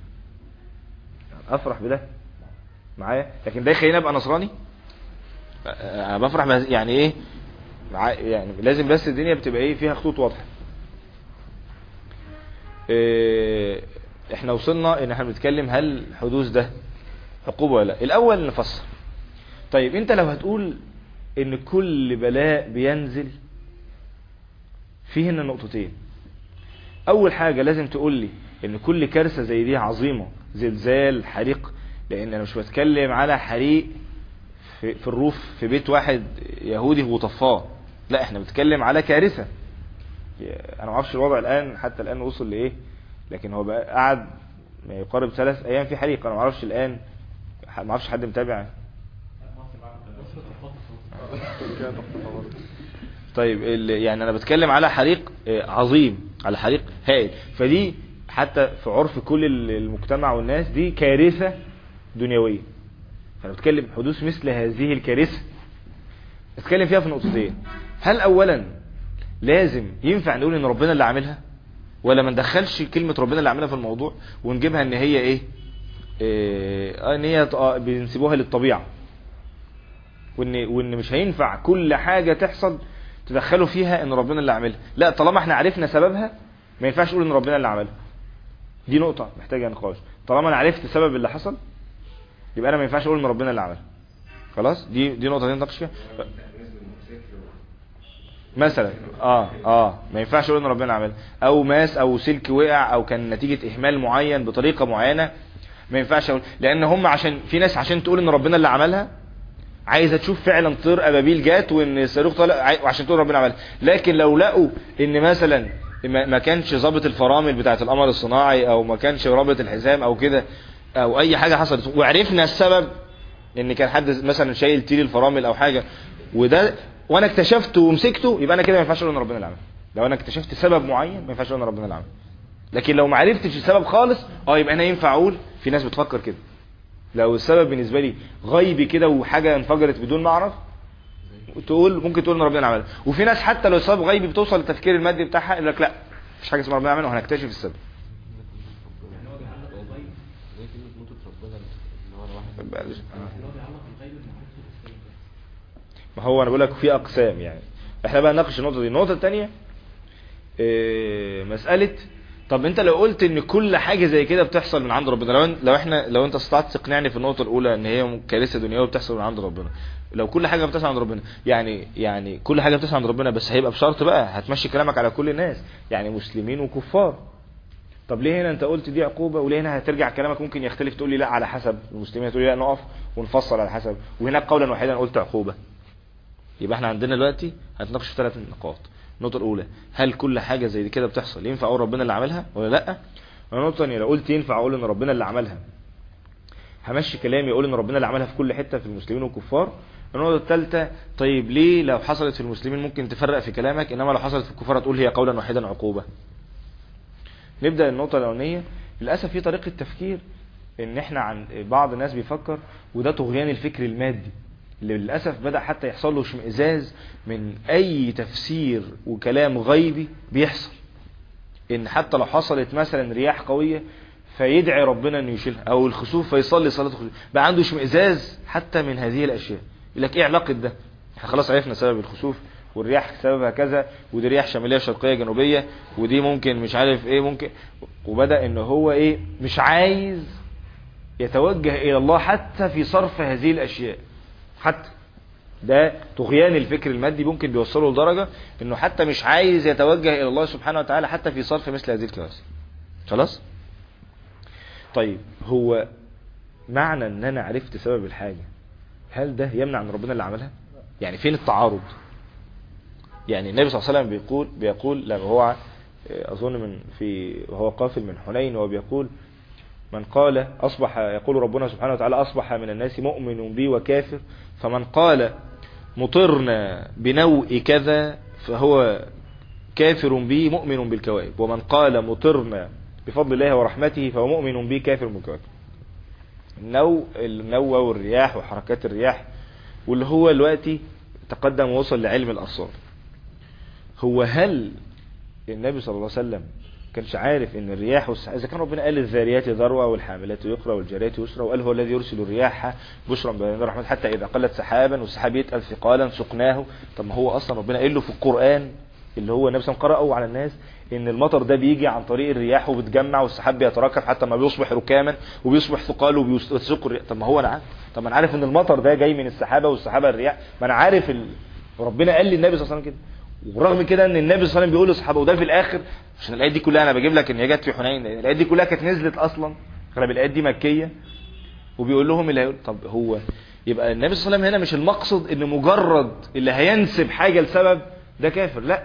افرح بده معايا لكن ده يخليني ابقى نصراني انا بفرح بهز... يعني ايه مع... يعني لازم بس الدنيا بتبقى ايه فيها خطوط واضحه إيه احنا وصلنا ان احنا بنتكلم هل حدوث ده عقوبه ولا لا الاول نفسر طيب انت لو هتقول ان كل بلاء بينزل فيه هنا نقطتين اول حاجه لازم تقول لي ان كل كارثه زي دي عظيمه زلزال حريق لان انا مش بتكلم على حريق في, في الروف في بيت واحد يهودي وطفاه لا احنا بنتكلم على كارثه انا ما اعرفش الوضع الان حتى الان وصل لايه لكن هو بقى قعد ما يقارب ثلاث ايام في حريق انا ما اعرفش الان ما اعرفش حد متابع طيب ال- يعني انا بتكلم على حريق آه، عظيم على حريق هائل فدي حتى في عرف كل ال- المجتمع والناس دي كارثة دنيوية فانا بتكلم حدوث مثل هذه الكارثة اتكلم فيها في نقطتين هل اولا لازم ينفع نقول ان ربنا اللي عاملها ولا ما ندخلش كلمة ربنا اللي عاملها في الموضوع ونجيبها ان هي ايه آه، ان هي آه، بنسيبوها للطبيعة وان وان مش هينفع كل حاجة تحصل تدخلوا فيها ان ربنا اللي عاملها لا طالما احنا عرفنا سببها ما ينفعش نقول ان ربنا اللي عملها دي نقطة محتاجة نقاش طالما انا عرفت سبب اللي حصل يبقى انا ما ينفعش اقول ان ربنا اللي عملها خلاص دي دي نقطة نناقش فيها مثلا اه اه ما ينفعش اقول ان ربنا عملها او ماس او سلك وقع او كان نتيجة اهمال معين بطريقة معينة ما ينفعش اقول لان هم عشان في ناس عشان تقول ان ربنا اللي عملها عايزه تشوف فعلا طير ابابيل جات وان الصاروخ طالع عاي- وعشان تقول ربنا عملها لكن لو لقوا ان مثلا ما ما كانش ظابط الفرامل بتاعه القمر الصناعي او ما كانش رابط الحزام او كده او اي حاجه حصلت وعرفنا السبب ان كان حد مثلا شايل تيل الفرامل او حاجه وده وانا اكتشفته ومسكته يبقى انا كده ما ينفعش اقول ان ربنا اللي عملها لو انا اكتشفت سبب معين ما ينفعش اقول ان ربنا اللي عملها لكن لو ما عرفتش السبب خالص اه يبقى انا ينفع اقول في ناس بتفكر كده لو السبب بالنسبه لي غيبي كده وحاجه انفجرت بدون ما اعرف تقول ممكن تقول ان ربنا عملها وفي ناس حتى لو السبب غيبي بتوصل للتفكير المادي بتاعها يقول لك لا مفيش حاجه اسمها ربنا عملها وهنكتشف السبب يعني هو بيعلق الغيب زي كلمة موتة ربنا اللي هو الواحد بقى- يعني هو بيعلق الغيب بمعرفة السبب بس ما هو انا بقول لك في اقسام يعني احنا بقى نناقش النقطه دي النقطه الثانيه مساله طب انت لو قلت ان كل حاجه زي كده بتحصل من عند ربنا لو لو احنا لو انت استطعت تقنعني في النقطه الاولى ان هي كارثه دنيويه بتحصل من عند ربنا لو كل حاجه بتحصل عند ربنا يعني يعني كل حاجه بتحصل عند ربنا بس هيبقى بشرط بقى هتمشي كلامك على كل الناس يعني مسلمين وكفار طب ليه هنا انت قلت دي عقوبه وليه هنا هترجع كلامك ممكن يختلف تقول لي لا على حسب المسلمين تقول لي لا نقف ونفصل على حسب وهناك قولا واحدا قلت عقوبه يبقى احنا عندنا دلوقتي هنتناقش في ثلاث نقاط النقطة الأولى هل كل حاجة زي دي كده بتحصل ينفع أقول ربنا اللي عملها ولا لأ؟ النقطة الثانية لو قلت ينفع أقول إن ربنا اللي عملها همشي كلامي أقول إن ربنا اللي عملها في كل حتة في المسلمين والكفار النقطة الثالثة طيب ليه لو حصلت في المسلمين ممكن تفرق في كلامك إنما لو حصلت في الكفار تقول هي قولا واحدا عقوبة نبدأ النقطة الأولانية للأسف في طريقة تفكير إن إحنا عن بعض الناس بيفكر وده طغيان الفكر المادي اللي للأسف بدأ حتى يحصل له اشمئزاز من أي تفسير وكلام غيبي بيحصل إن حتى لو حصلت مثلا رياح قوية فيدعي ربنا إنه يشيلها أو الخسوف فيصلي صلاة الخسوف بقى عنده اشمئزاز حتى من هذه الأشياء يقول لك إيه علاقة ده؟ احنا خلاص عرفنا سبب الخسوف والرياح سببها كذا ودي رياح شمالية شرقية جنوبية ودي ممكن مش عارف إيه ممكن وبدأ إن هو إيه مش عايز يتوجه إلى الله حتى في صرف هذه الأشياء حتى ده طغيان الفكر المادي ممكن بيوصله لدرجة انه حتى مش عايز يتوجه الى الله سبحانه وتعالى حتى في صرف مثل هذه الكوارث خلاص طيب هو معنى ان انا عرفت سبب الحاجة هل ده يمنع ان ربنا اللي عملها يعني فين التعارض يعني النبي صلى الله عليه وسلم بيقول بيقول لما هو اظن من في وهو قافل من حنين وهو بيقول من قال أصبح يقول ربنا سبحانه وتعالى أصبح من الناس مؤمن بي وكافر فمن قال مطرنا بنوء كذا فهو كافر بي مؤمن بالكواكب ومن قال مطرنا بفضل الله ورحمته فهو مؤمن بي كافر بالكواكب النو النوى والرياح وحركات الرياح واللي هو دلوقتي تقدم ووصل لعلم الأرصاد هو هل النبي صلى الله عليه وسلم كانش عارف ان الرياح والسحاب اذا كان ربنا قال الذاريات ذروه والحاملات يقرا والجاريات يسرا وقال هو الذي يرسل الرياح بشرا بين رحمه حتى اذا قلت سحابا والسحاب يتقل ثقالا سقناه طب ما هو اصلا ربنا قال له في القران اللي هو النبي صلى الله عليه وسلم قرأه على الناس ان المطر ده بيجي عن طريق الرياح وبتجمع والسحاب بيتراكم حتى ما بيصبح ركاما وبيصبح ثقال وبيسوق الرياح طب ما هو انا عارف طب ما انا عارف ان المطر ده جاي من السحابه والسحابه الرياح ما انا عارف ال... ربنا قال للنبي صلى الله عليه وسلم كده ورغم كده ان النبي صلى الله عليه وسلم بيقول لاصحابه وده في الاخر عشان الايات دي كلها انا بجيب لك ان هي جت في حنين لأن الايات دي كلها كانت نزلت اصلا اغلب الايات دي مكيه وبيقول لهم اللي هيقول طب هو يبقى النبي صلى الله عليه وسلم هنا مش المقصد ان مجرد اللي هينسب حاجه لسبب ده كافر لا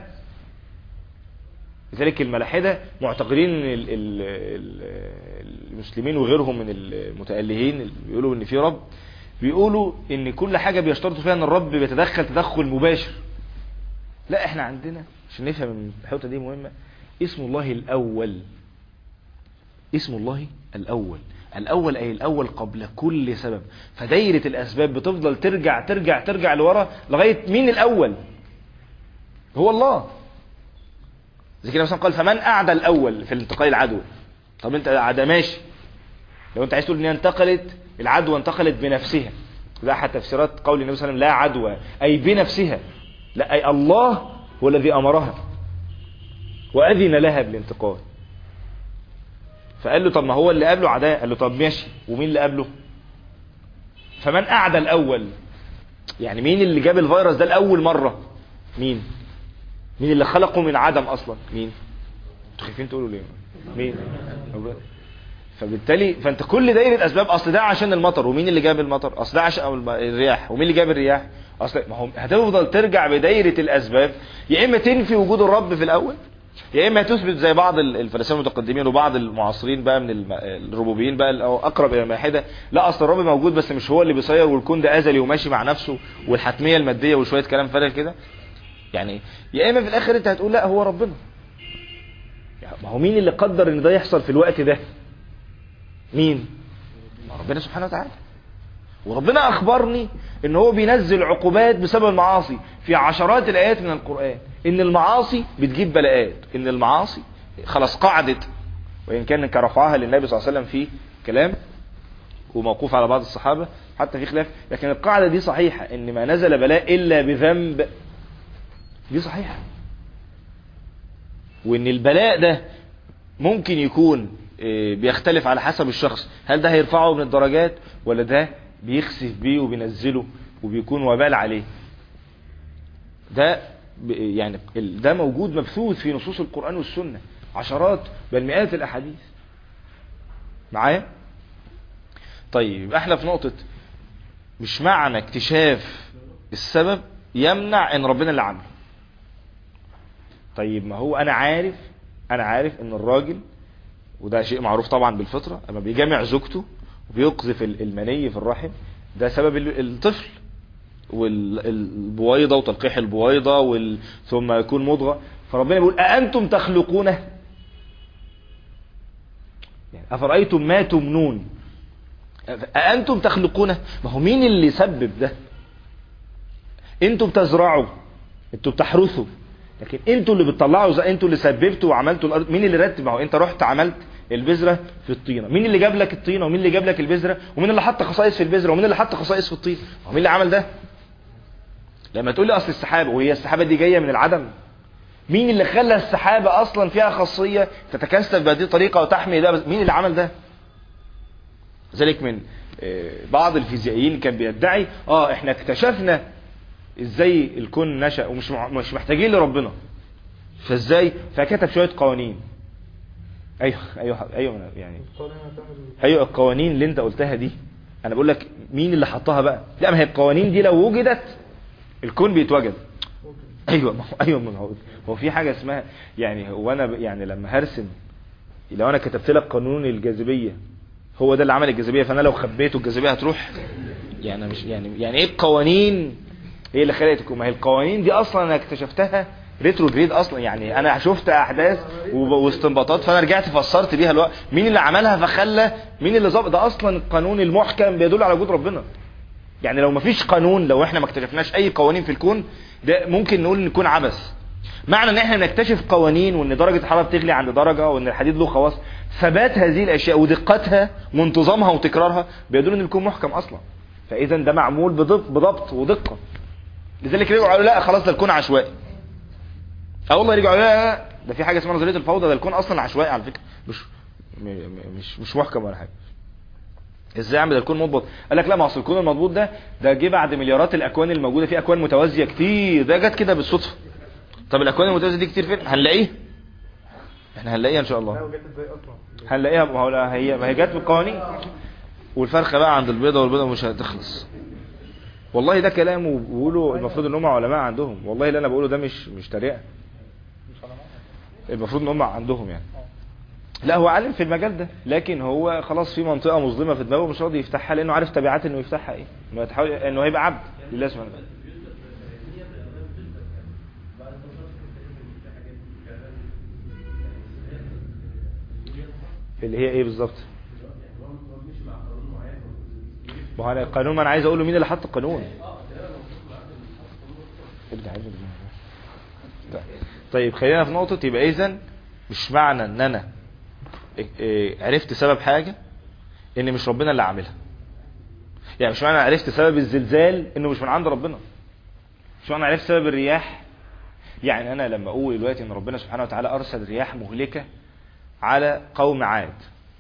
لذلك الملاحدة معتقدين ان ال- ال- ال- المسلمين وغيرهم من المتألهين اللي بيقولوا ان في رب بيقولوا ان كل حاجة بيشترطوا فيها ان الرب بيتدخل تدخل مباشر لا احنا عندنا عشان نفهم الحوطة دي مهمة اسم الله الاول اسم الله الاول الاول اي الاول قبل كل سبب فدايرة الاسباب بتفضل ترجع ترجع ترجع لورا لغاية مين الاول هو الله زي كده مثلا قال فمن اعدى الاول في الانتقال العدوى طب انت عدا ماشي لو انت عايز تقول ان هي انتقلت العدوى انتقلت بنفسها ده احد تفسيرات قول النبي صلى الله عليه وسلم لا عدوى اي بنفسها لا اي الله هو الذي امرها واذن لها بالانتقال فقال له طب ما هو اللي قبله عداء قال له طب ماشي ومين اللي قبله فمن اعدى الاول يعني مين اللي جاب الفيروس ده لاول مره مين مين اللي خلقه من عدم اصلا مين انتوا خايفين تقولوا ليه مين ربنا. فبالتالي فانت كل دايره اسباب اصل ده عشان المطر ومين اللي جاب المطر اصل ده عشان أو الم- الرياح ومين اللي جاب الرياح اصل ما هو هتفضل ترجع بدايره الاسباب يا اما تنفي وجود الرب في الاول يا اما تثبت زي بعض ال- الفلاسفه المتقدمين وبعض المعاصرين بقى من الم- الربوبيين بقى او اقرب الى الملاحده لا اصل الرب موجود بس مش هو اللي بيصير والكون ده ازلي وماشي مع نفسه والحتميه الماديه وشويه كلام فارغ كده يعني يا اما في الاخر انت هتقول لا هو ربنا يعني ما هو مين اللي قدر ان ده يحصل في الوقت ده مين ما ربنا سبحانه وتعالى وربنا اخبرني ان هو بينزل عقوبات بسبب المعاصي في عشرات الايات من القران ان المعاصي بتجيب بلاءات ان المعاصي خلاص قعدت وان كان كرفعها للنبي صلى الله عليه وسلم في كلام وموقوف على بعض الصحابه حتى في خلاف لكن القاعده دي صحيحه ان ما نزل بلاء الا بذنب دي صحيحة وان البلاء ده ممكن يكون آه، بيختلف على حسب الشخص هل ده هيرفعه من الدرجات ولا ده بيخسف بيه وبينزله وبيكون وبال عليه ده ب- يعني ال- ده موجود مبثوث في نصوص القرآن والسنة عشرات بل مئات الأحاديث معايا طيب يبقى احنا في نقطة مش معنى اكتشاف السبب يمنع ان ربنا اللي عامله طيب ما هو انا عارف انا عارف ان الراجل وده شيء معروف طبعا بالفطرة اما بيجامع زوجته وبيقذف ال- المني في الرحم ده سبب ال- الطفل والبويضة وتلقيح البويضة وال... ثم يكون مضغة فربنا بيقول أأنتم تخلقونه يعني أفرأيتم ما تمنون أأنتم تخلقونه ما هو مين اللي سبب ده انتوا بتزرعوا انتوا بتحرثوا لكن انتوا اللي بتطلعوا زي انتوا اللي سببتوا وعملتوا الارض مين اللي رتب ما هو انت رحت عملت البذره في الطينه مين اللي جاب لك الطينه ومين اللي جاب لك البذره ومين اللي حط خصائص في البذره ومين اللي حط خصائص في الطين ومين اللي عمل ده لما تقول لي اصل السحابه وهي السحابه دي جايه من العدم مين اللي خلى السحابه اصلا فيها خاصيه تتكثف بهذه الطريقه وتحمي ده بس مين اللي عمل ده ذلك من آه، بعض الفيزيائيين كان بيدعي اه احنا اكتشفنا ازاي الكون نشأ ومش مع- مش محتاجين لربنا فازاي فكتب شويه قوانين ايوه ايوه ايوه يعني القوانين هتعمل ايوه القوانين اللي انت قلتها دي انا بقول لك مين اللي حطها بقى لا ما هي القوانين دي لو وجدت الكون بيتوجد ايوه ما هو ايوه ما هو هو في حاجه اسمها يعني هو انا ب- يعني لما هرسم لو انا كتبت لك قانون الجاذبيه هو ده اللي عمل الجاذبيه فانا لو خبيته الجاذبيه هتروح يعني مش يعني يعني ايه القوانين هي اللي خلقت الكون ما هي القوانين دي اصلا انا اكتشفتها ريتروجريد اصلا يعني انا شفت احداث وب- واستنباطات فانا رجعت فسرت بيها الوقت مين اللي عملها فخلى مين اللي ظبط ده اصلا القانون المحكم بيدل على وجود ربنا يعني لو مفيش قانون لو احنا ما اكتشفناش اي قوانين في الكون ده ممكن نقول ان الكون عبث معنى ان احنا نكتشف قوانين وان درجة الحرارة بتغلي عند درجة وان الحديد له خواص ثبات هذه الاشياء ودقتها وانتظامها وتكرارها بيدل ان الكون محكم اصلا فاذا ده معمول بضبط, بضبط ودقة لذلك رجعوا قالوا لا خلاص ده الكون عشوائي اه والله رجعوا لا لا، ده في حاجة اسمها نظرية الفوضى ده الكون اصلا عشوائي على فكرة مش م- م- مش مش محكم ولا حاجة ازاي يا عم ده الكون مضبوط قال لك لا ما اصل الكون المضبوط ده ده جه بعد مليارات الاكوان الموجوده في اكوان متوازيه كتير ده جت كده بالصدفه طب الاكوان المتوازيه دي كتير فين هنلاقيه احنا هنلاقيها ان شاء لا الله وجت ازاي اصلا هنلاقيها ما هو لا هي ما هي جت بالقوانين والفرخه بقى عند البيضه والبيضه مش هتخلص والله ده كلام وبيقولوا المفروض ان هم علماء عندهم والله اللي انا بقوله ده مش مش تريقه مش على معنى. المفروض ان هم عندهم يعني لا هو عالم في المجال ده لكن هو خلاص في منطقه مظلمه في دماغه مش راضي يفتحها لانه عارف تبعات انه يفتحها ايه انه يتحول انه هيبقى عبد لله سبحانه وتعالى اللي هي ايه بالظبط ما هو انا القانون ما انا عايز اقول له مين اللي حط القانون ارجع ارجع طيب. طيب خلينا في نقطة يبقى اذا مش معنى ان انا إيه- إيه عرفت سبب حاجة ان مش ربنا اللي عاملها يعني مش معنى عرفت سبب الزلزال انه مش من عند ربنا مش معنى عرفت سبب الرياح يعني انا لما اقول دلوقتي ان ربنا سبحانه وتعالى ارسل رياح مهلكة على قوم عاد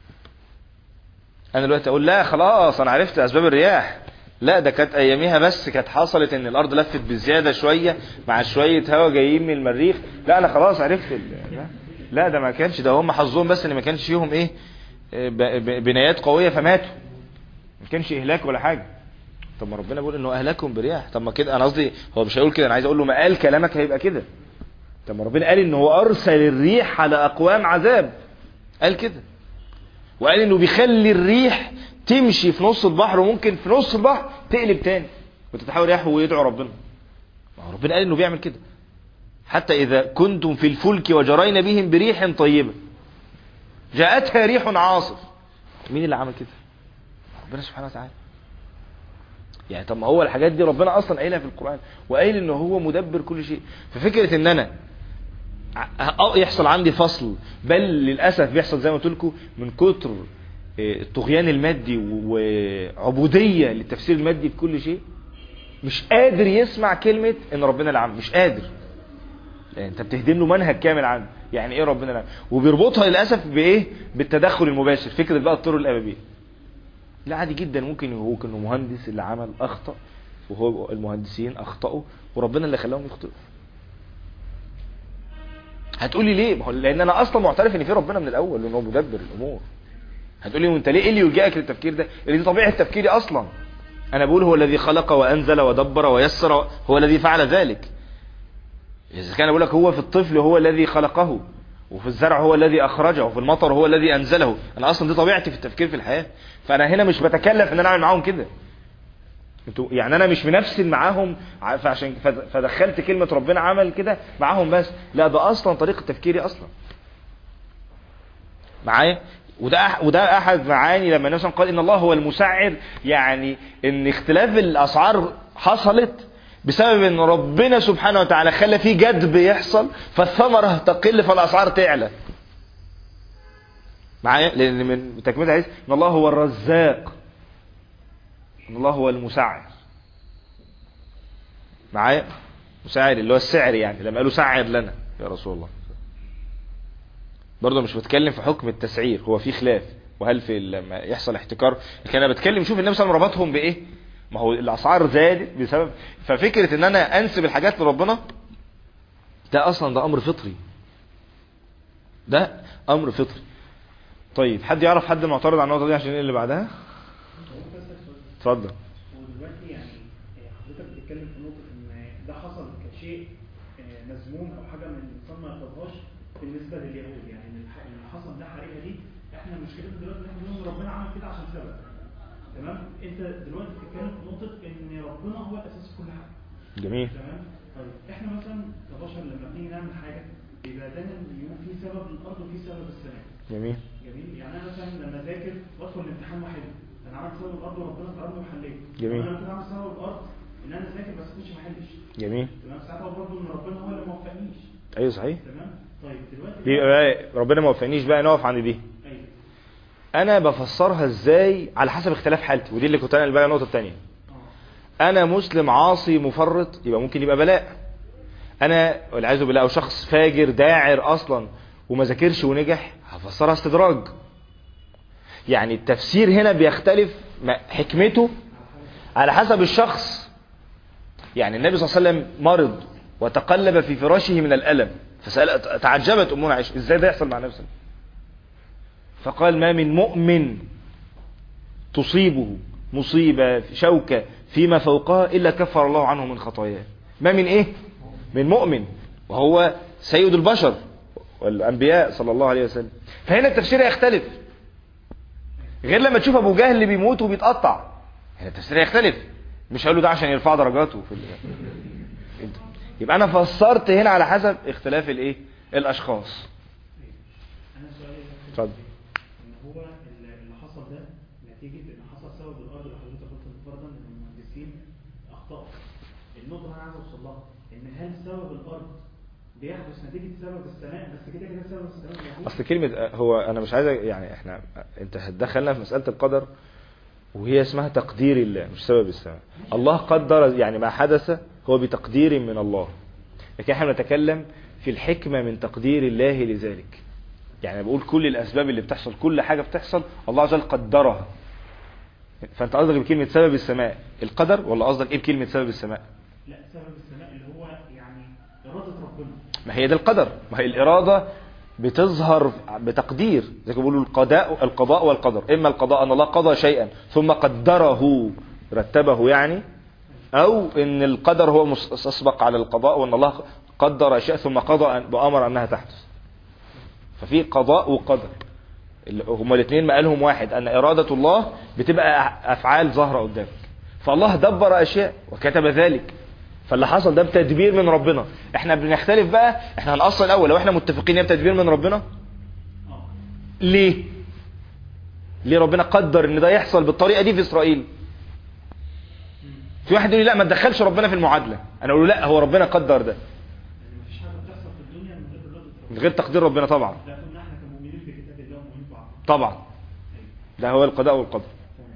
انا دلوقتي اقول لا خلاص انا عرفت اسباب الرياح لا ده كانت اياميها بس كانت حصلت ان الارض لفت بزياده شويه مع شويه هواء جايين من المريخ لا انا خلاص عرفت ال... لا. لا ده ما كانش ده هم حظهم بس ان ما كانش فيهم ايه آه، ب... ب... بنايات قويه فماتوا ما كانش اهلاك ولا حاجه طب ما ربنا بيقول انه اهلكهم برياح طب ما كده انا قصدي هو مش هيقول كده انا عايز اقول له ما قال كلامك هيبقى كده طب ما ربنا قال ان هو ارسل الريح على اقوام عذاب قال كده وقال انه بيخلي الريح تمشي في نص البحر وممكن في نص البحر تقلب تاني وتتحول رياح ويدعو ربنا ما هو ربنا قال انه بيعمل كده حتى اذا كنتم في الفلك وجرين بهم بريح طيبة جاءتها ريح عاصف مين اللي عمل كده ربنا سبحانه وتعالى يعني طب ما هو الحاجات دي ربنا اصلا قايلها في القرآن وقايل ان هو مدبر كل شيء ففكرة ان انا ع- يحصل عندي فصل بل للاسف بيحصل زي ما قلت لكم من كتر آه، الطغيان المادي و- وعبوديه للتفسير المادي في كل شيء مش قادر يسمع كلمه ان ربنا اللي عامل مش قادر يعني انت بتهدم له منهج كامل عنه يعني ايه ربنا اللي عامل وبيربطها للاسف بايه بالتدخل المباشر فكره بقى الطرق الابابيه لا عادي جدا ممكن هو كانه مهندس اللي عمل اخطا وهو المهندسين اخطاوا وربنا اللي خلاهم يخطئوا هتقولي ليه ما هو لان انا اصلا معترف ان في ربنا من الاول وان هو مدبر الامور هتقولي وانت ليه ايه اللي يلجئك للتفكير ده اللي دي طبيعه تفكيري اصلا انا بقول هو الذي خلق وانزل ودبر ويسر هو الذي فعل ذلك اذا كان بقول لك هو في الطفل هو الذي خلقه وفي الزرع هو الذي اخرجه وفي المطر هو الذي انزله انا اصلا دي طبيعتي في التفكير في الحياه فانا هنا مش بتكلف ان انا اعمل معاهم كده انتوا يعني انا مش منفسن معاهم ع- فعشان فد- فدخلت كلمة ربنا عمل كده معاهم بس لا ده اصلا طريقة تفكيري اصلا معايا وده أح وده احد معاني لما النبي صلى الله عليه وسلم قال ان الله هو المسعر يعني ان اختلاف الاسعار حصلت بسبب ان ربنا سبحانه وتعالى خلى فيه جدب يحصل فالثمرة تقل فالاسعار تعلى معايا لان من تكمله الحديث ان الله هو الرزاق ان الله هو المسعر معايا مسعر اللي هو السعر يعني لما قالوا سعر لنا يا رسول الله برضه مش بتكلم في حكم التسعير هو في خلاف وهل في لما يحصل احتكار لكن انا بتكلم شوف النبي صلى الله عليه وسلم ربطهم بايه ما هو الاسعار زادت بسبب ففكره ان انا انسب الحاجات لربنا ده اصلا ده امر فطري ده امر فطري طيب حد يعرف حد معترض على النقطه دي عشان ايه اللي بعدها اتفضل ودلوقتي يعني آه، حضرتك بتتكلم في نقطة إن ده حصل كشيء آه، مذموم أو حاجة من الإنسان ما يرضاهاش بالنسبة لليهود يعني إن الح- اللي حصل ده حريقة دي إحنا مشكلتنا دلوقتي إن إحنا بنقول إن ربنا عمل كده عشان سبب تمام أنت دلوقتي بتتكلم في نقطة إن ربنا هو الأساس في كل حاجة جميل تمام طيب إحنا مثلا كبشر لما بنيجي نعمل حاجة بيبقى دايما بيكون في سبب للأرض وفي سبب السماء جميل جميل يعني انا مثلا لما اذاكر وادخل الامتحان وحل انا عملت سبب الارض وربنا كرمني وحليت جميل. انا كنت عامل سبب الارض ان انا ذاكر بس كنتش ما احلش جميل تمام ساعتها برضه ان ربنا هو اللي ما وفقنيش ايوه صحيح تمام طيب دلوقتي بيبقى بقى ربنا ما وفقنيش بقى نقف عند دي ايوه انا بفسرها ازاي على حسب اختلاف حالتي ودي اللي كنت انا بقى النقطه الثانيه اه انا مسلم عاصي مفرط يبقى ممكن يبقى بلاء انا والعياذ بالله او شخص فاجر داعر اصلا وما ذاكرش ونجح هفسرها استدراج يعني التفسير هنا بيختلف ما- حكمته على حسب الشخص يعني النبي صلى الله عليه وسلم مرض وتقلب في فراشه من الالم فسأل تعجبت امنا عائشه ازاي ده يحصل مع نفسه فقال ما من مؤمن تصيبه مصيبة شوكة فيما فوقها إلا كفر الله عنه من خطاياه ما من إيه من مؤمن وهو سيد البشر والأنبياء صلى الله عليه وسلم فهنا التفسير يختلف غير لما تشوف أبو جهل اللي بيموت وبيتقطع هنا التفسير يختلف مش هقوله ده عشان يرفع درجاته في ال... يبقى أنا فسرت هنا على حسب اختلاف الإيه الأشخاص انا سؤالي اتفضل ان هو اللي اللي حصل ده نتيجه ان حصل سبب الارض اللي حضرتك قلت ان فرضا ان المهندسين اخطاوا النقطه اللي انا عايز اوصل لها ان هل سبب الارض بيحدث نتيجه سبب السماء بس كده كده سبب السماء موجود اصل كلمة هو انا مش عايز يعني احنا انت هتدخلنا في مسألة القدر وهي اسمها تقدير الله مش سبب السماء الله قدر يعني ما حدث هو بتقدير من الله لكن احنا بنتكلم في الحكمة من تقدير الله لذلك يعني أنا بقول كل الاسباب اللي بتحصل كل حاجة بتحصل الله عز وجل قدرها فانت قصدك بكلمة سبب السماء القدر ولا قصدك ايه بكلمة سبب السماء لا سبب السماء اللي هو يعني اراده ربنا ما هي ده القدر ما هي الإرادة بتظهر بتقدير زي ما بيقولوا القضاء القضاء والقدر إما القضاء أن الله قضى شيئا ثم قدره رتبه يعني أو إن القدر هو مس- أسبق على القضاء وأن الله قدر أشياء ثم قضى أن- وأمر أنها تحدث ففي قضاء وقدر اللي هما الاثنين مقالهم واحد أن إرادة الله بتبقى أع- أفعال ظاهرة قدامك فالله دبر أشياء وكتب ذلك فاللي حصل ده بتدبير من ربنا احنا بنختلف بقى احنا هنأصل الاول لو احنا متفقين ان بتدبير من ربنا اه ليه ليه ربنا قدر ان ده يحصل بالطريقه دي في اسرائيل في واحد يقول لي لا ما تدخلش ربنا في المعادله انا اقول له لا هو ربنا قدر ده لان مفيش حاجه بتحصل في الدنيا من غير اراده من ربنا غير تقدير ربنا طبعا لا كنا احنا كمؤمنين في كتاب الله ومؤمنين في عقل طبعا ده هو القضاء والقدر تمام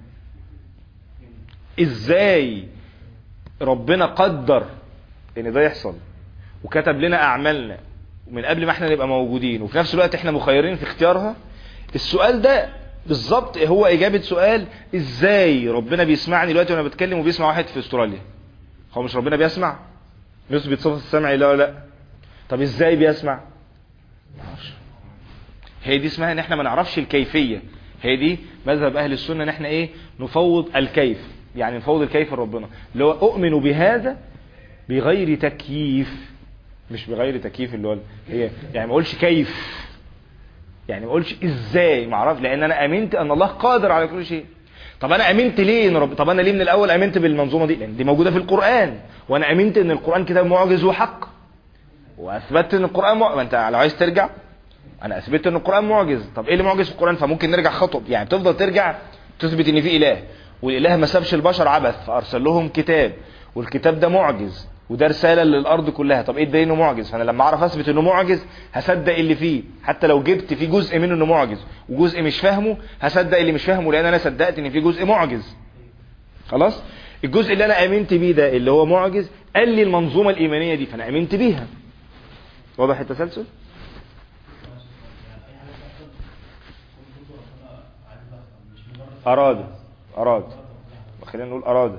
جميل. ازاي ربنا قدر ان ده يحصل وكتب لنا اعمالنا ومن قبل ما احنا نبقى موجودين وفي نفس الوقت احنا مخيرين في اختيارها السؤال ده بالظبط هو اجابة سؤال ازاي ربنا بيسمعني دلوقتي وانا بتكلم وبيسمع واحد في استراليا هو مش ربنا بيسمع نثبت صفة السمع لا ولا لا طب ازاي بيسمع معرفش هي دي اسمها ان احنا ما نعرفش الكيفية هي دي مذهب اهل السنة ان احنا ايه نفوض الكيف يعني نفوض الكيف لربنا اللي هو اؤمن بهذا بغير تكييف مش بغير تكييف اللي هو هي يعني ما اقولش كيف يعني ما اقولش ازاي ما اعرف لان انا امنت ان الله قادر على كل شيء طب انا امنت ليه ان رب طب انا ليه من الاول امنت بالمنظومه دي لان دي موجوده في القران وانا امنت ان القران كتاب معجز وحق واثبتت ان القران مع... ما انت لو عايز ترجع انا اثبتت ان القران معجز طب ايه اللي معجز في القران فممكن نرجع خطوه يعني تفضل ترجع تثبت ان في اله والاله ما سابش البشر عبث فارسل لهم كتاب والكتاب ده معجز وده رساله للارض كلها طب ايه الدليل انه معجز فانا لما اعرف اثبت انه معجز هصدق اللي فيه حتى لو جبت فيه جزء منه انه معجز وجزء مش فاهمه هصدق اللي مش فاهمه لان انا صدقت ان في جزء معجز خلاص الجزء اللي انا امنت بيه ده اللي هو معجز قال لي المنظومه الايمانيه دي فانا امنت بيها واضح التسلسل اراد اراد خلينا نقول اراد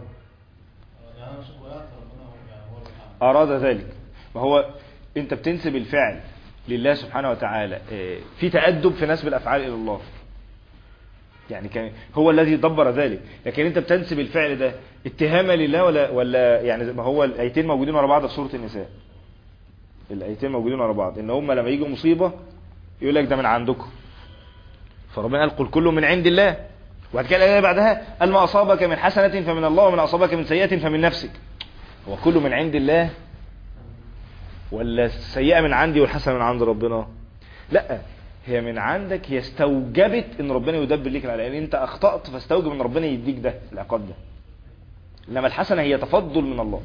اراد ذلك ما هو انت بتنسب الفعل لله سبحانه وتعالى إيه، في تأدب في نسب الافعال الى الله يعني كان هو الذي دبر ذلك لكن انت بتنسب الفعل ده اتهاما لله ولا ولا يعني زي ما هو الايتين موجودين ورا بعض في سوره النساء الايتين موجودين ورا بعض ان هم لما يجي مصيبه يقول لك ده من عندكم فربنا قال قل كل من عند الله وبعد كده الآية بعدها قال ما أصابك من حسنة فمن الله ومن أصابك من سيئة فمن نفسك هو كله من عند الله ولا السيئة من عندي والحسنة من عند ربنا لا هي من عندك هي استوجبت ان ربنا يدبر ليك العلاج لان انت اخطأت فاستوجب ان ربنا يديك ده العقاب ده انما الحسنه هي تفضل من الله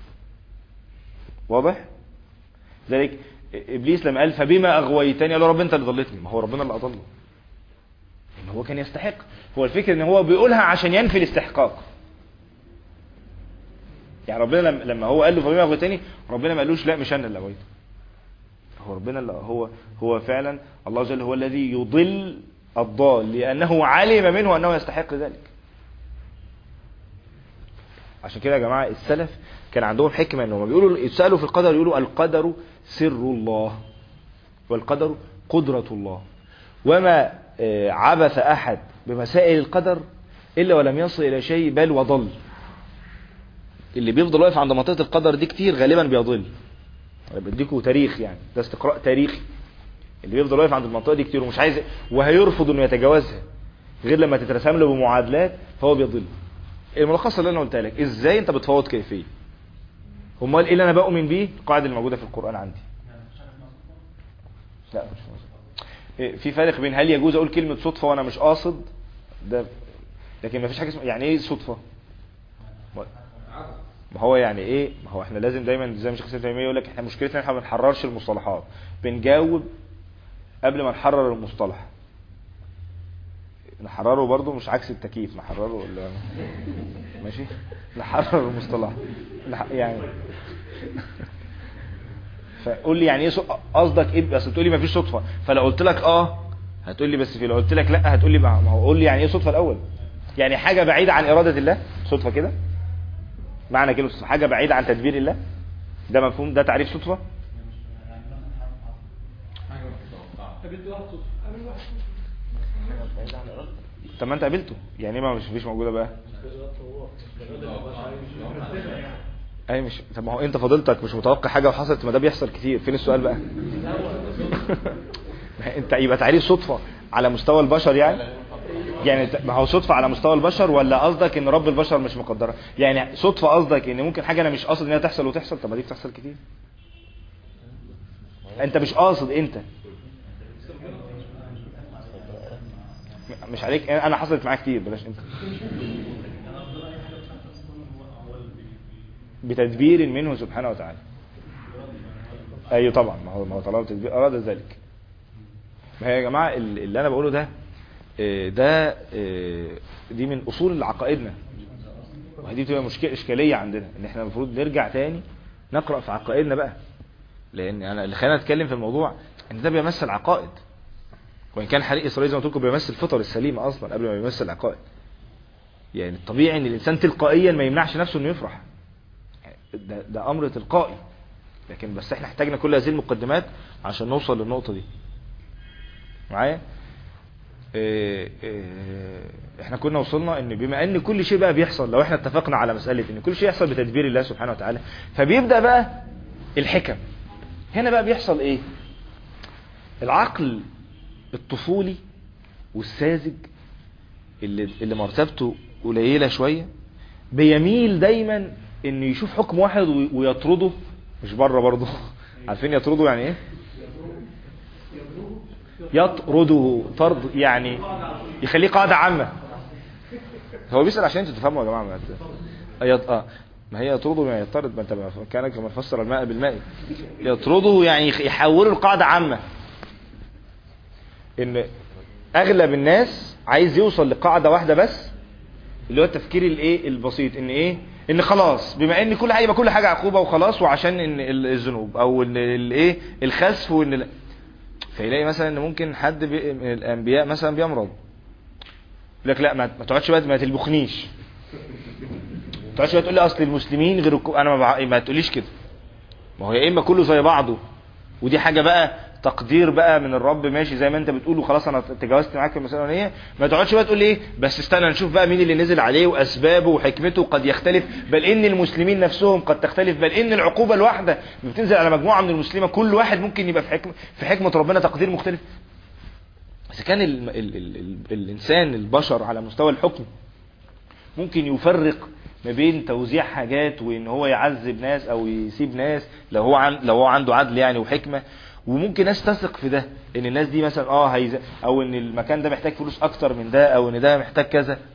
واضح ذلك ابليس لما قال فبما اغويتني قال له رب انت اللي ضلتني ما هو ربنا اللي اضله ان هو كان يستحق هو الفكر ان هو بيقولها عشان ينفي الاستحقاق يعني ربنا لما لما هو قال له فبما اغويتني ربنا ما قالوش لا مش انا اللي اغويته هو ربنا اللي هو هو فعلا الله عز وجل هو الذي يضل الضال لانه علم منه انه يستحق ذلك عشان كده يا جماعه السلف كان عندهم حكمه انهم بيقولوا يسالوا في القدر يقولوا القدر سر الله والقدر قدره الله وما آه، عبث احد بمسائل القدر الا ولم يصل الى شيء بل وضل اللي بيفضل واقف عند منطقه القدر دي كتير غالبا بيضل انا بديكوا تاريخ يعني ده استقراء تاريخي اللي بيفضل واقف عند المنطقه دي كتير ومش عايز وهيرفض انه يتجاوزها غير لما تترسم له بمعادلات فهو بيضل الملخص اللي انا قلتها لك ازاي انت بتفوض كيفيه امال ايه اللي انا بؤمن بيه القاعده الموجوده في القران عندي لا مش موجودة. إيه، في فرق بين هل يجوز اقول كلمه صدفه وانا مش قاصد ده لكن ما فيش حاجه اسمها يعني ايه صدفه ما ما هو يعني ايه ما هو احنا لازم دايما زي ما شيخ سيدنا تيميه يقول لك احنا مشكلتنا احنا ما بنحررش المصطلحات بنجاوب قبل ما نحرر المصطلح نحرره برضو مش عكس التكييف نحرره ولا ماشي نحرر المصطلح نح... يعني فقول لي يعني ايه ص- قصدك ايه بس تقول لي ما فيش صدفه فلو قلت لك اه هتقول لي بس في لو قلت لك لا هتقول لي ما ما هو قول لي يعني ايه صدفه الاول يعني حاجه بعيده عن اراده الله صدفه كده معنى كلمه صدفه حاجه بعيده عن تدبير الله ده مفهوم ده تعريف صدفه قابلت واحد صدفه قابل واحد طب ما انت قابلته يعني ايه ما مش فيش موجوده بقى اي مش طب ما هو انت فضيلتك مش متوقع حاجه وحصلت ما ده بيحصل كتير فين السؤال بقى ما انت يبقى تعريف صدفه على مستوى البشر يعني يعني ت- ما هو صدفه على مستوى البشر ولا قصدك ان رب البشر مش مقدرها يعني صدفه قصدك ان ممكن حاجه انا مش قاصد انها تحصل وتحصل طب ما دي بتحصل كتير انت مش قاصد انت مش عليك انا حصلت معايا كتير بلاش انت بتدبير منه سبحانه وتعالى ايوه طبعا ما هو ما هو طالما تدبير اراد ذلك ما هي يا جماعه ال- اللي انا بقوله ده آه، ده آه، دي من اصول عقائدنا ودي بتبقى مشكله اشكاليه عندنا ان احنا المفروض نرجع تاني نقرا في عقائدنا بقى لان انا اللي خلينا نتكلم في الموضوع ان ده بيمثل عقائد وان كان حريق اسرائيل زي ما قلت لكم بيمثل الفطر السليمه اصلا قبل ما يمثل عقائد يعني الطبيعي ان الانسان تلقائيا ما يمنعش نفسه انه يفرح ده, ده امر تلقائي لكن بس احنا احتاجنا كل هذه المقدمات عشان نوصل للنقطه دي معايا إيه إيه احنا كنا وصلنا ان بما ان كل شيء بقى بيحصل لو احنا اتفقنا على مساله ان كل شيء يحصل بتدبير الله سبحانه وتعالى فبيبدا بقى الحكم هنا بقى بيحصل ايه العقل الطفولي والساذج اللي اللي مرتبته قليله شويه بيميل دايما انه يشوف حكم واحد وي- ويطرده مش بره برضه عارفين يطرده يعني ايه يطرده طرد يعني يخليه قاعده عامه هو بيسال عشان انتوا تفهموا يا جماعه ما ت- يط... اه ما هي يطرده يعني يطرد ما انت ما- كان كما فسر الماء بالماء يطرده يعني يخ- يحوله لقاعده عامه ان اغلب الناس عايز يوصل لقاعده واحده بس اللي هو التفكير الايه البسيط ان ايه ان خلاص بما ان كل حاجه يبقى كل حاجه عقوبه وخلاص وعشان ان ال- الذنوب او ان الايه الخسف وان ال- فيلاقي مثلا ان ممكن حد بي من الانبياء مثلا بيمرض يقول لك لا ما ما تقعدش بقى ما تلبخنيش ما تقعدش بقى تقول لي اصل المسلمين غير الكو... انا ما, بع... ما تقوليش كده ما هو يا اما كله زي بعضه ودي حاجه بقى تقدير بقى من الرب ماشي زي ما انت بتقول وخلاص انا تجاوزت معاك في المساله الاولانيه ما تقعدش بقى تقول لي ايه بس استنى نشوف بقى مين اللي نزل عليه واسبابه وحكمته قد يختلف بل ان المسلمين نفسهم قد تختلف بل ان العقوبه الواحده بتنزل على مجموعه من المسلمين كل واحد ممكن يبقى في حكمه في حكمه ربنا تقدير مختلف اذا كان ال ال ال ال الانسان البشر على مستوى الحكم ممكن يفرق ما بين توزيع حاجات وان هو يعذب ناس او يسيب ناس لو هو عن لو هو عنده عدل يعني وحكمه وممكن ناس تثق في ده ان الناس دي مثلا اه هيز او ان المكان ده محتاج فلوس اكتر من ده او ان ده محتاج كذا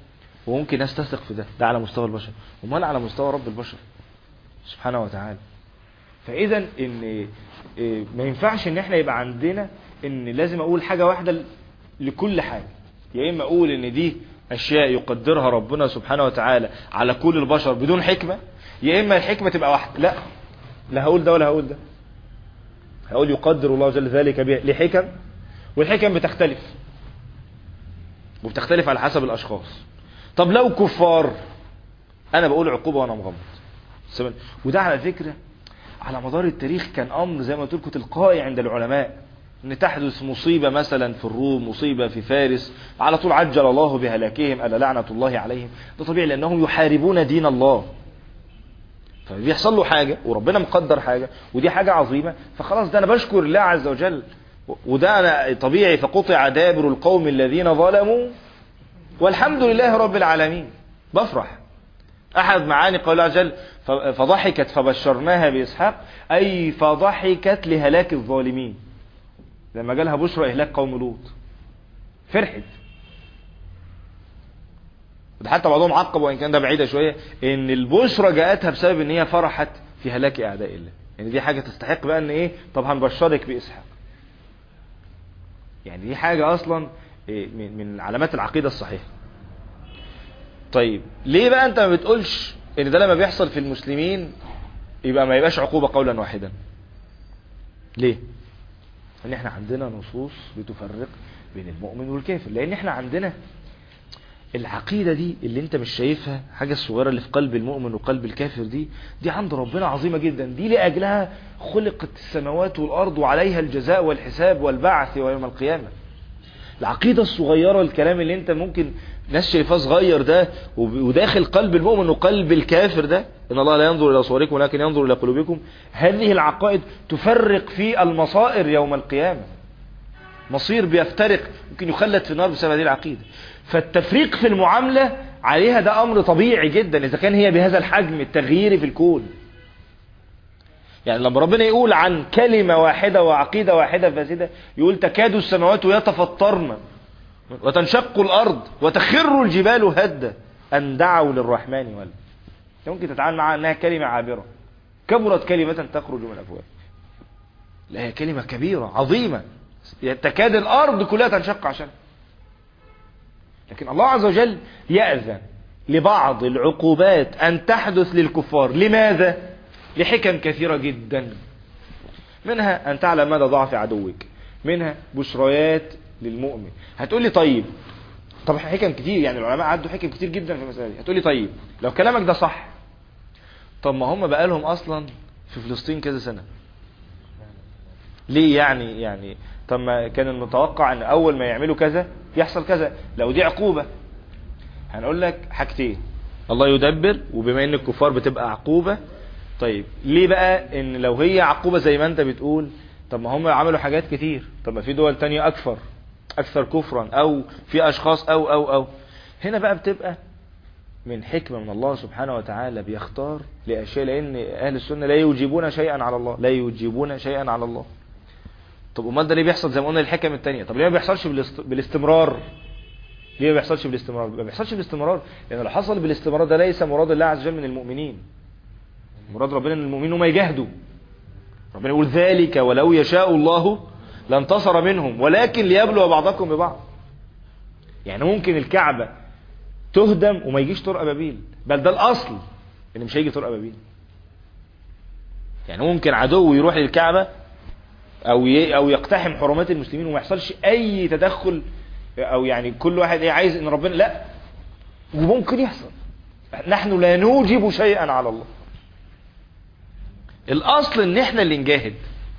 وممكن ناس تثق في ده ده على مستوى البشر امال على مستوى رب البشر سبحانه وتعالى فاذا ان إيه، ما ينفعش ان احنا يبقى عندنا ان لازم اقول حاجه واحده ل- لكل حاجه يا اما اقول ان دي اشياء يقدرها ربنا سبحانه وتعالى على كل البشر بدون حكمه يا اما الحكمه تبقى واحده لا لا هقول ده ولا هقول ده هقول يقدر الله جل ذلك بها لحكم والحكم بتختلف وبتختلف على حسب الاشخاص طب لو كفار انا بقول عقوبه وانا مغمض سبب- وده على فكره على مدار التاريخ كان امر زي ما قلت لكم تلقائي عند العلماء ان تحدث مصيبه مثلا في الروم مصيبه في فارس على طول عجل الله بهلاكهم الا لعنه الله عليهم ده طبيعي لانهم يحاربون دين الله فبيحصل له حاجه وربنا مقدر حاجه ودي حاجه عظيمه فخلاص ده انا بشكر الله عز وجل و- وده انا طبيعي فقطع دابر القوم الذين ظلموا والحمد لله رب العالمين بفرح احد معاني قول الله عز وجل ف- فضحكت فبشرناها باسحاق اي فضحكت لهلاك الظالمين لما جالها بشرى اهلاك قوم لوط فرحت ده حتى بعضهم عقب وان كان ده بعيده شويه ان البشرى جاءتها بسبب ان هي فرحت في هلاك اعداء الله يعني دي حاجه تستحق بقى ان ايه طب هنبشرك باسحاق يعني دي حاجه اصلا إيه، من من علامات العقيده الصحيحه طيب ليه بقى انت ما بتقولش ان ده لما بيحصل في المسلمين يبقى ما يبقاش عقوبه قولا واحدا ليه ان احنا عندنا نصوص بتفرق بين المؤمن والكافر لان احنا عندنا العقيدة دي اللي انت مش شايفها حاجة الصغيرة اللي في قلب المؤمن وقلب الكافر دي دي عند ربنا عظيمة جدا دي لأجلها خلقت السماوات والأرض وعليها الجزاء والحساب والبعث ويوم القيامة العقيدة الصغيرة الكلام اللي انت ممكن ناس شايفاه صغير ده وب- وداخل قلب المؤمن وقلب الكافر ده ان الله لا ينظر الى صوركم ولكن ينظر الى قلوبكم هذه العقائد تفرق في المصائر يوم القيامة مصير بيفترق ممكن يخلد في النار بسبب هذه العقيدة فالتفريق في المعاملة عليها ده أمر طبيعي جدا إذا كان هي بهذا الحجم التغيير في الكون يعني لما ربنا يقول عن كلمة واحدة وعقيدة واحدة فاسدة يقول تكاد السماوات يتفطرن وتنشق الأرض وتخر الجبال هدا أن دعوا للرحمن ولد أنت ممكن تتعامل معها أنها كلمة عابرة كبرت كلمة تخرج من أفواه لا هي كلمة كبيرة عظيمة تكاد الأرض كلها تنشق عشان لكن الله عز وجل يأذن لبعض العقوبات أن تحدث للكفار لماذا؟ لحكم كثيرة جدا منها أن تعلم مدى ضعف عدوك منها بشريات للمؤمن هتقول لي طيب طب حكم كتير يعني العلماء عدوا حكم كتير جدا في المسألة دي هتقول لي طيب لو كلامك ده صح طب ما هم بقالهم أصلا في فلسطين كذا سنة ليه يعني يعني طب ما كان المتوقع ان اول ما يعملوا كذا يحصل كذا لو دي عقوبة هنقول لك حاجتين الله يدبر وبما ان الكفار بتبقى عقوبة طيب ليه بقى ان لو هي عقوبة زي ما انت بتقول طب ما هم عملوا حاجات كتير طب ما في دول تانية اكثر اكثر كفرا او في اشخاص او او او هنا بقى بتبقى من حكمة من الله سبحانه وتعالى بيختار لأشياء لأن أهل السنة لا يوجبون شيئا على الله لا يوجبون شيئا على الله طب امال ده ليه بيحصل زي ما قلنا الحكم التانية طب ليه ما بيحصلش بالاست... بالاستمرار ليه ما بيحصلش بالاستمرار ما بيحصلش بالاستمرار لان لو حصل بالاستمرار ده ليس مراد الله عز وجل من المؤمنين مراد ربنا ان المؤمنين هم يجاهدوا ربنا يقول ذلك ولو يشاء الله لانتصر منهم ولكن ليبلو بعضكم ببعض يعني ممكن الكعبة تهدم وما يجيش طرق ابابيل بل ده الاصل ان مش هيجي طرق ابابيل يعني ممكن عدو يروح للكعبة او ي... او يقتحم حرمات المسلمين وما يحصلش اي تدخل او يعني كل واحد ايه عايز ان ربنا لا وممكن يحصل نحن لا نوجب شيئا على الله الاصل ان احنا اللي نجاهد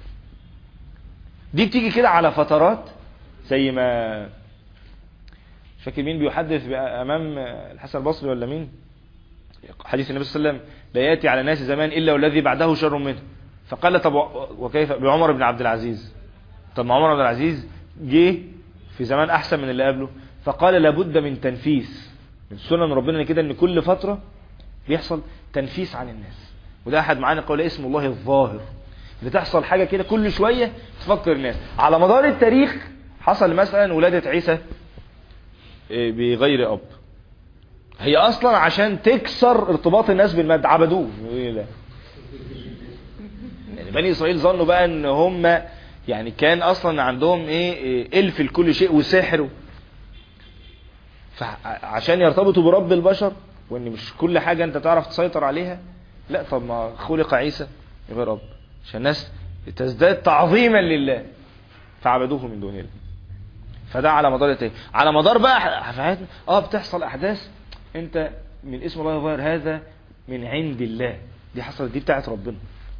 دي بتيجي كده على فترات زي ما مش فاكر مين بيحدث امام الحسن البصري ولا مين حديث النبي صلى الله عليه وسلم لا ياتي على الناس زمان الا والذي بعده شر منه فقال طب وكيف بعمر بن عبد العزيز طب ما عمر بن العزيز جه في زمان احسن من اللي قبله فقال لابد من تنفيس من سنن ربنا كده ان كل فتره بيحصل تنفيس عن الناس وده احد معانا قول اسم الله الظاهر بتحصل حاجه كده كل شويه تفكر الناس على مدار التاريخ حصل مثلا ولاده عيسى بغير اب هي اصلا عشان تكسر ارتباط الناس بالمادة عبدوه إيه لا يعني بني اسرائيل ظنوا بقى ان هم يعني كان اصلا عندهم ايه, إيه الف لكل شيء وسحر فعشان يرتبطوا برب البشر وان مش كل حاجة انت تعرف تسيطر عليها لا طب ما خلق عيسى غير رب عشان الناس تزداد تعظيما لله فعبدوه من دون الله فده على مدار ايه على مدار بقى حياتنا اه بتحصل احداث انت من اسم الله الظاهر هذا من عند الله دي حصلت دي بتاعت ربنا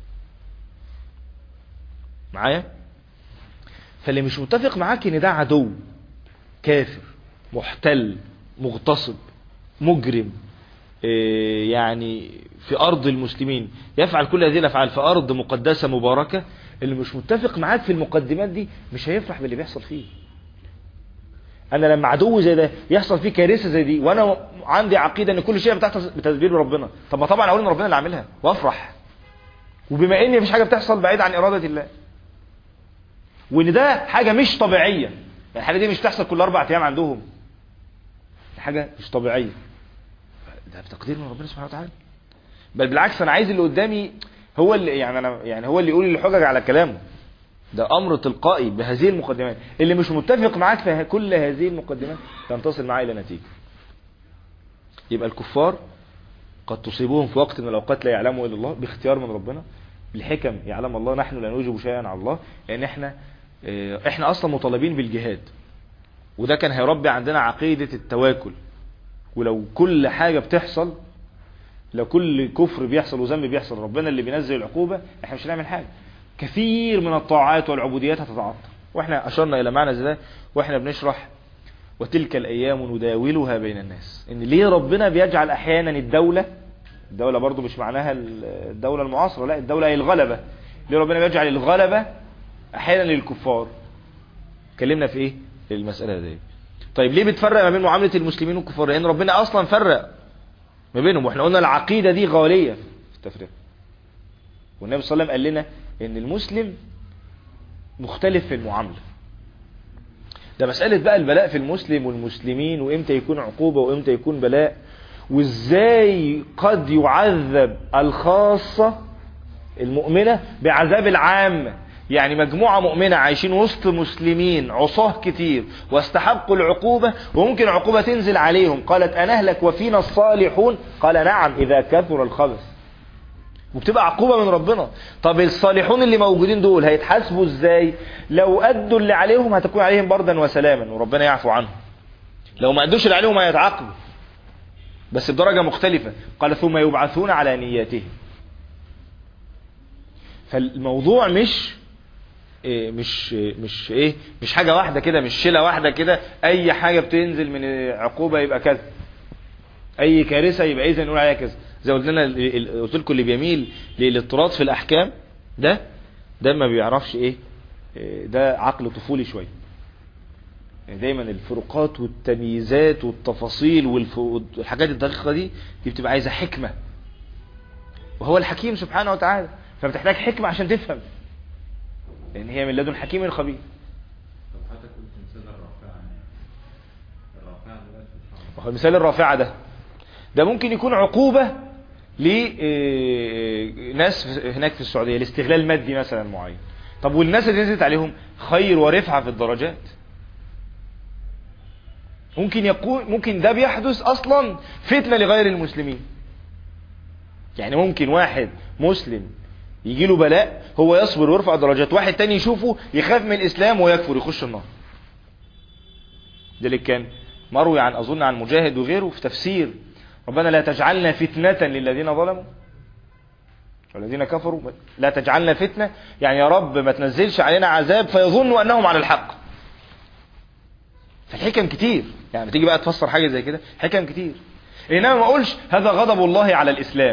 معايا فاللي مش متفق معاك ان ده عدو كافر محتل مغتصب مجرم إيه يعني في ارض المسلمين يفعل كل هذه الافعال في ارض مقدسه مباركه اللي مش متفق معاك في المقدمات دي مش هيفرح باللي بيحصل فيه انا لما عدو زي ده يحصل فيه كارثه زي دي وانا عندي عقيده ان كل شيء بتحصل بتدبير ربنا طب ما طبعا اقول ان ربنا اللي عاملها وافرح وبما ان مفيش حاجه بتحصل بعيد عن اراده الله وان ده حاجه مش طبيعيه الحاجه دي مش بتحصل كل اربع ايام عندهم دي حاجه مش طبيعيه ده بتقدير من ربنا سبحانه وتعالى بل بالعكس انا عايز اللي قدامي هو اللي يعني انا يعني هو اللي يقول لي الحجج على كلامه ده امر تلقائي بهذه المقدمات اللي مش متفق معاك في كل هذه المقدمات لن تصل معاه الى نتيجه يبقى الكفار قد تصيبهم في وقت من الاوقات لا يعلمه الا الله باختيار من ربنا بالحكم يعلم الله نحن لا نوجب شيئا على الله لان احنا اه احنا اصلا مطالبين بالجهاد وده كان هيربي عندنا عقيده التواكل ولو كل حاجه بتحصل لو كل كفر بيحصل وذنب بيحصل ربنا اللي بينزل العقوبه احنا مش هنعمل حاجه كثير من الطاعات والعبوديات هتتعطل واحنا اشرنا الى معنى زي ده واحنا بنشرح وتلك الايام نداولها بين الناس ان ليه ربنا بيجعل احيانا الدولة الدولة برضو مش معناها الدولة المعاصرة لا الدولة هي الغلبة ليه ربنا بيجعل الغلبة احيانا للكفار اتكلمنا في ايه المسألة دي طيب ليه بتفرق ما بين معاملة المسلمين والكفار لان ربنا اصلا فرق ما بينهم واحنا قلنا العقيدة دي غالية في التفريق والنبي صلى الله عليه وسلم قال لنا ان المسلم مختلف في المعاملة ده مسألة بقى البلاء في المسلم والمسلمين وامتى يكون عقوبة وامتى يكون بلاء وازاي قد يعذب الخاصة المؤمنة بعذاب العامة يعني مجموعة مؤمنة عايشين وسط مسلمين عصاه كتير واستحقوا العقوبة وممكن عقوبة تنزل عليهم قالت أنهلك وفينا الصالحون قال نعم إذا كثر الخبث وبتبقى عقوبة من ربنا طب الصالحون اللي موجودين دول هيتحاسبوا ازاي لو أدوا اللي عليهم هتكون عليهم بردا وسلاما وربنا يعفو عنهم لو ما أدوش اللي عليهم هيتعاقبوا بس بدرجة مختلفة قال ثم يبعثون على نياتهم فالموضوع مش إيه مش مش ايه مش حاجه واحده كده مش شيله واحده كده اي حاجه بتنزل من عقوبه يبقى كذا اي كارثه يبقى اذا نقول عليها كذا زي قلت لنا قلت لكم اللي بيميل للاضطراد في الاحكام ده ده ما بيعرفش ايه ده عقل طفولي شويه يعني دايما الفروقات والتمييزات والتفاصيل والحاجات الدقيقه دي دي بتبقى عايزه حكمه وهو الحكيم سبحانه وتعالى فبتحتاج حكمه عشان تفهم لان هي من لدن حكيم خبير طب حضرتك قلت مثال الرافعه الرافعه دلوقتي في الحرب وهو المثال الرافعه ده ده ممكن يكون عقوبه لناس هناك في السعوديه لاستغلال مادي مثلا معين طب والناس اللي نزلت عليهم خير ورفعه في الدرجات ممكن يكون ممكن ده بيحدث اصلا فتنه لغير المسلمين يعني ممكن واحد مسلم يجي له بلاء هو يصبر ويرفع درجات واحد تاني يشوفه يخاف من الاسلام ويكفر يخش النار ده اللي كان مروي عن اظن عن مجاهد وغيره في تفسير ربنا لا تجعلنا فتنة للذين ظلموا والذين كفروا لا تجعلنا فتنة يعني يا رب ما تنزلش علينا عذاب فيظنوا انهم على الحق فالحكم كتير يعني تيجي بقى تفسر حاجة زي كده حكم كتير انما ما اقولش هذا غضب الله على الاسلام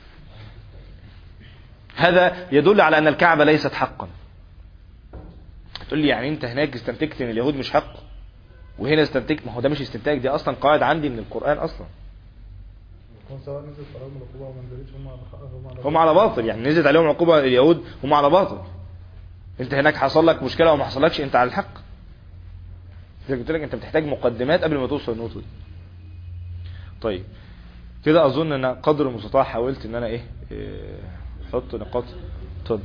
هذا يدل على ان الكعبة ليست حقا تقول لي يعني انت هناك استنتجت ان اليهود مش حق وهنا استنتجت ما هو ده مش استنتاج دي اصلا قواعد عندي من القرآن اصلا يكون سواء نزلت عليهم العقوبة وما نزلتش هم على حق هم على هم على باطل يعني نزلت عليهم عقوبة اليهود هم على باطل انت هناك حصل لك مشكلة وما حصلكش انت على الحق زي ما قلت لك انت بتحتاج مقدمات قبل ما توصل للنقطة دي طيب كده اظن ان قدر المستطاع حاولت ان انا ايه إيه، احط نقاط اتفضل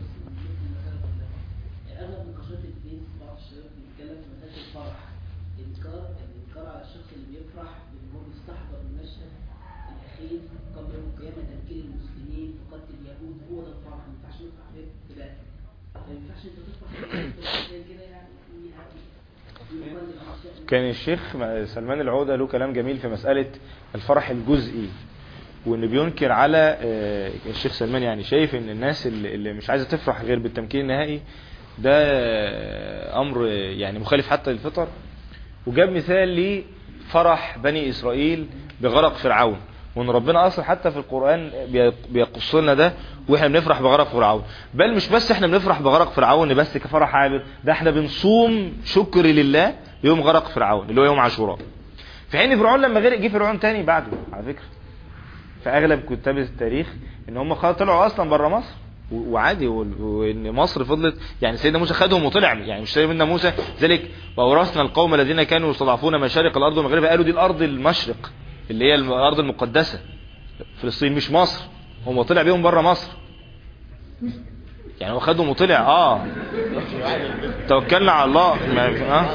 اغلب نقاشات الدين بعض الشباب بيتكلم في مساله الفرح انكار الانكار على الشخص اللي بيفرح بان هو بيستحضر المشهد الاخير قبل يوم القيامه تمكين المسلمين وقتل اليهود هو ده الفرح ما ينفعش نفرح غير كده ما ينفعش انت تفرح غير كده يعني يقلل الاشياء كان الشيخ سلمان العودة له كلام جميل في مسألة الفرح الجزئي وانه بينكر على آه، الشيخ سلمان يعني شايف ان الناس اللي اللي مش عايزة تفرح غير بالتمكين النهائي ده آه، امر يعني مخالف حتى للفطر وجاب مثال لفرح بني اسرائيل بغرق فرعون وان ربنا اصلا حتى في القرآن بي- بيقص لنا ده واحنا بنفرح بغرق فرعون بل مش بس احنا بنفرح بغرق فرعون بس كفرح عابر ده احنا بنصوم شكر لله يوم غرق فرعون اللي هو يوم عاشوراء في حين فرعون لما غرق جه فرعون تاني بعده على فكرة في اغلب كتاب التاريخ ان هم خلاص طلعوا اصلا بره مصر و- وعادي وال- وان مصر فضلت يعني سيدنا موسى خدهم وطلع يعني مش سيدنا موسى ذلك واورثنا القوم الذين كانوا يستضعفون مشارق الارض ومغربها قالوا دي الارض المشرق اللي هي الارض المقدسه فلسطين مش مصر هم طلع بيهم بره مصر يعني هو خدهم وطلع اه توكلنا على الله ما- اه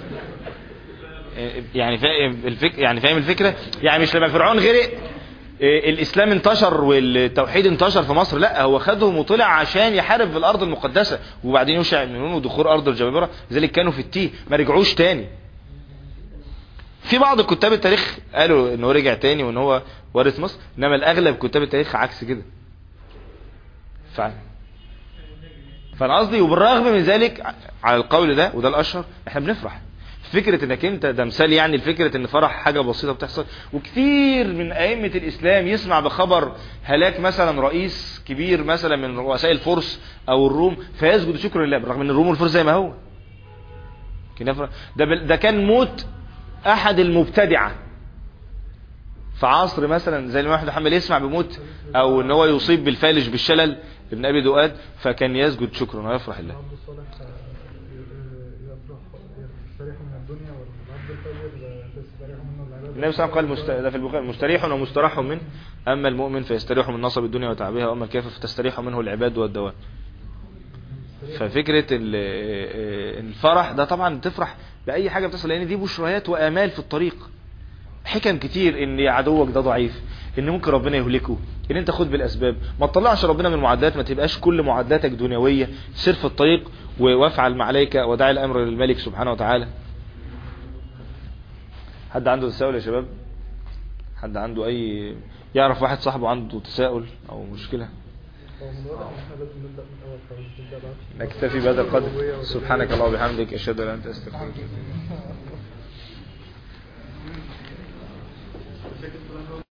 يعني فاهم الفك... يعني فاهم الفكره يعني مش لما فرعون غرق إيه، الاسلام انتشر والتوحيد انتشر في مصر لا هو خدهم وطلع عشان يحارب في الارض المقدسه وبعدين يوشع بن نون ودخول ارض الجبابره لذلك كانوا في التيه ما رجعوش تاني في بعض كتاب التاريخ قالوا ان هو رجع تاني وان هو وارث مصر انما الاغلب كتاب التاريخ عكس كده فعلا فانا قصدي وبالرغم من ذلك على القول ده وده الاشهر احنا بنفرح فكرة انك انت ده مثال يعني لفكرة ان فرح حاجة بسيطة بتحصل وكثير من ائمة الاسلام يسمع بخبر هلاك مثلا رئيس كبير مثلا من رؤساء الفرس او الروم فيسجد شكر لله بالرغم ان الروم والفرس زي ما هو كان يفرح ده, بل- ده كان موت احد المبتدعة في عصر مثلا زي الامام احمد محمد يسمع بموت او ان هو يصيب بالفالج بالشلل ابن ابي دؤاد فكان يسجد شكرا ويفرح الله العبد الصالح آه، يفرح يستريح من الدنيا والعبد الفجر تستريح منه العبادة النبي صلى الله عليه وسلم قال مست... ده في البخاري مستريح ومستراح منه اما المؤمن فيستريح من نصب الدنيا وتعبها واما الكافر فتستريح منه العباد والدواب ففكرة ال- الفرح ده طبعا تفرح بأي حاجة بتحصل لأن دي بشريات وآمال في الطريق حكم كتير ان عدوك ده ضعيف ان ممكن ربنا يهلكه ان انت خد بالاسباب ما تطلعش ربنا من المعدات ما تبقاش كل معداتك دنيوية سير في الطريق و- وافعل ما عليك ودع الامر للملك سبحانه وتعالى حد عنده تساؤل يا شباب حد عنده اي يعرف واحد صاحبه عنده تساؤل او مشكلة هو من الواضح ان احنا لازم نبدا من الاول فمش نبدا بعد نكتفي بهذا القدر سبحانك اللهم وبحمدك اشهد ان لا اله الا انت استغفرك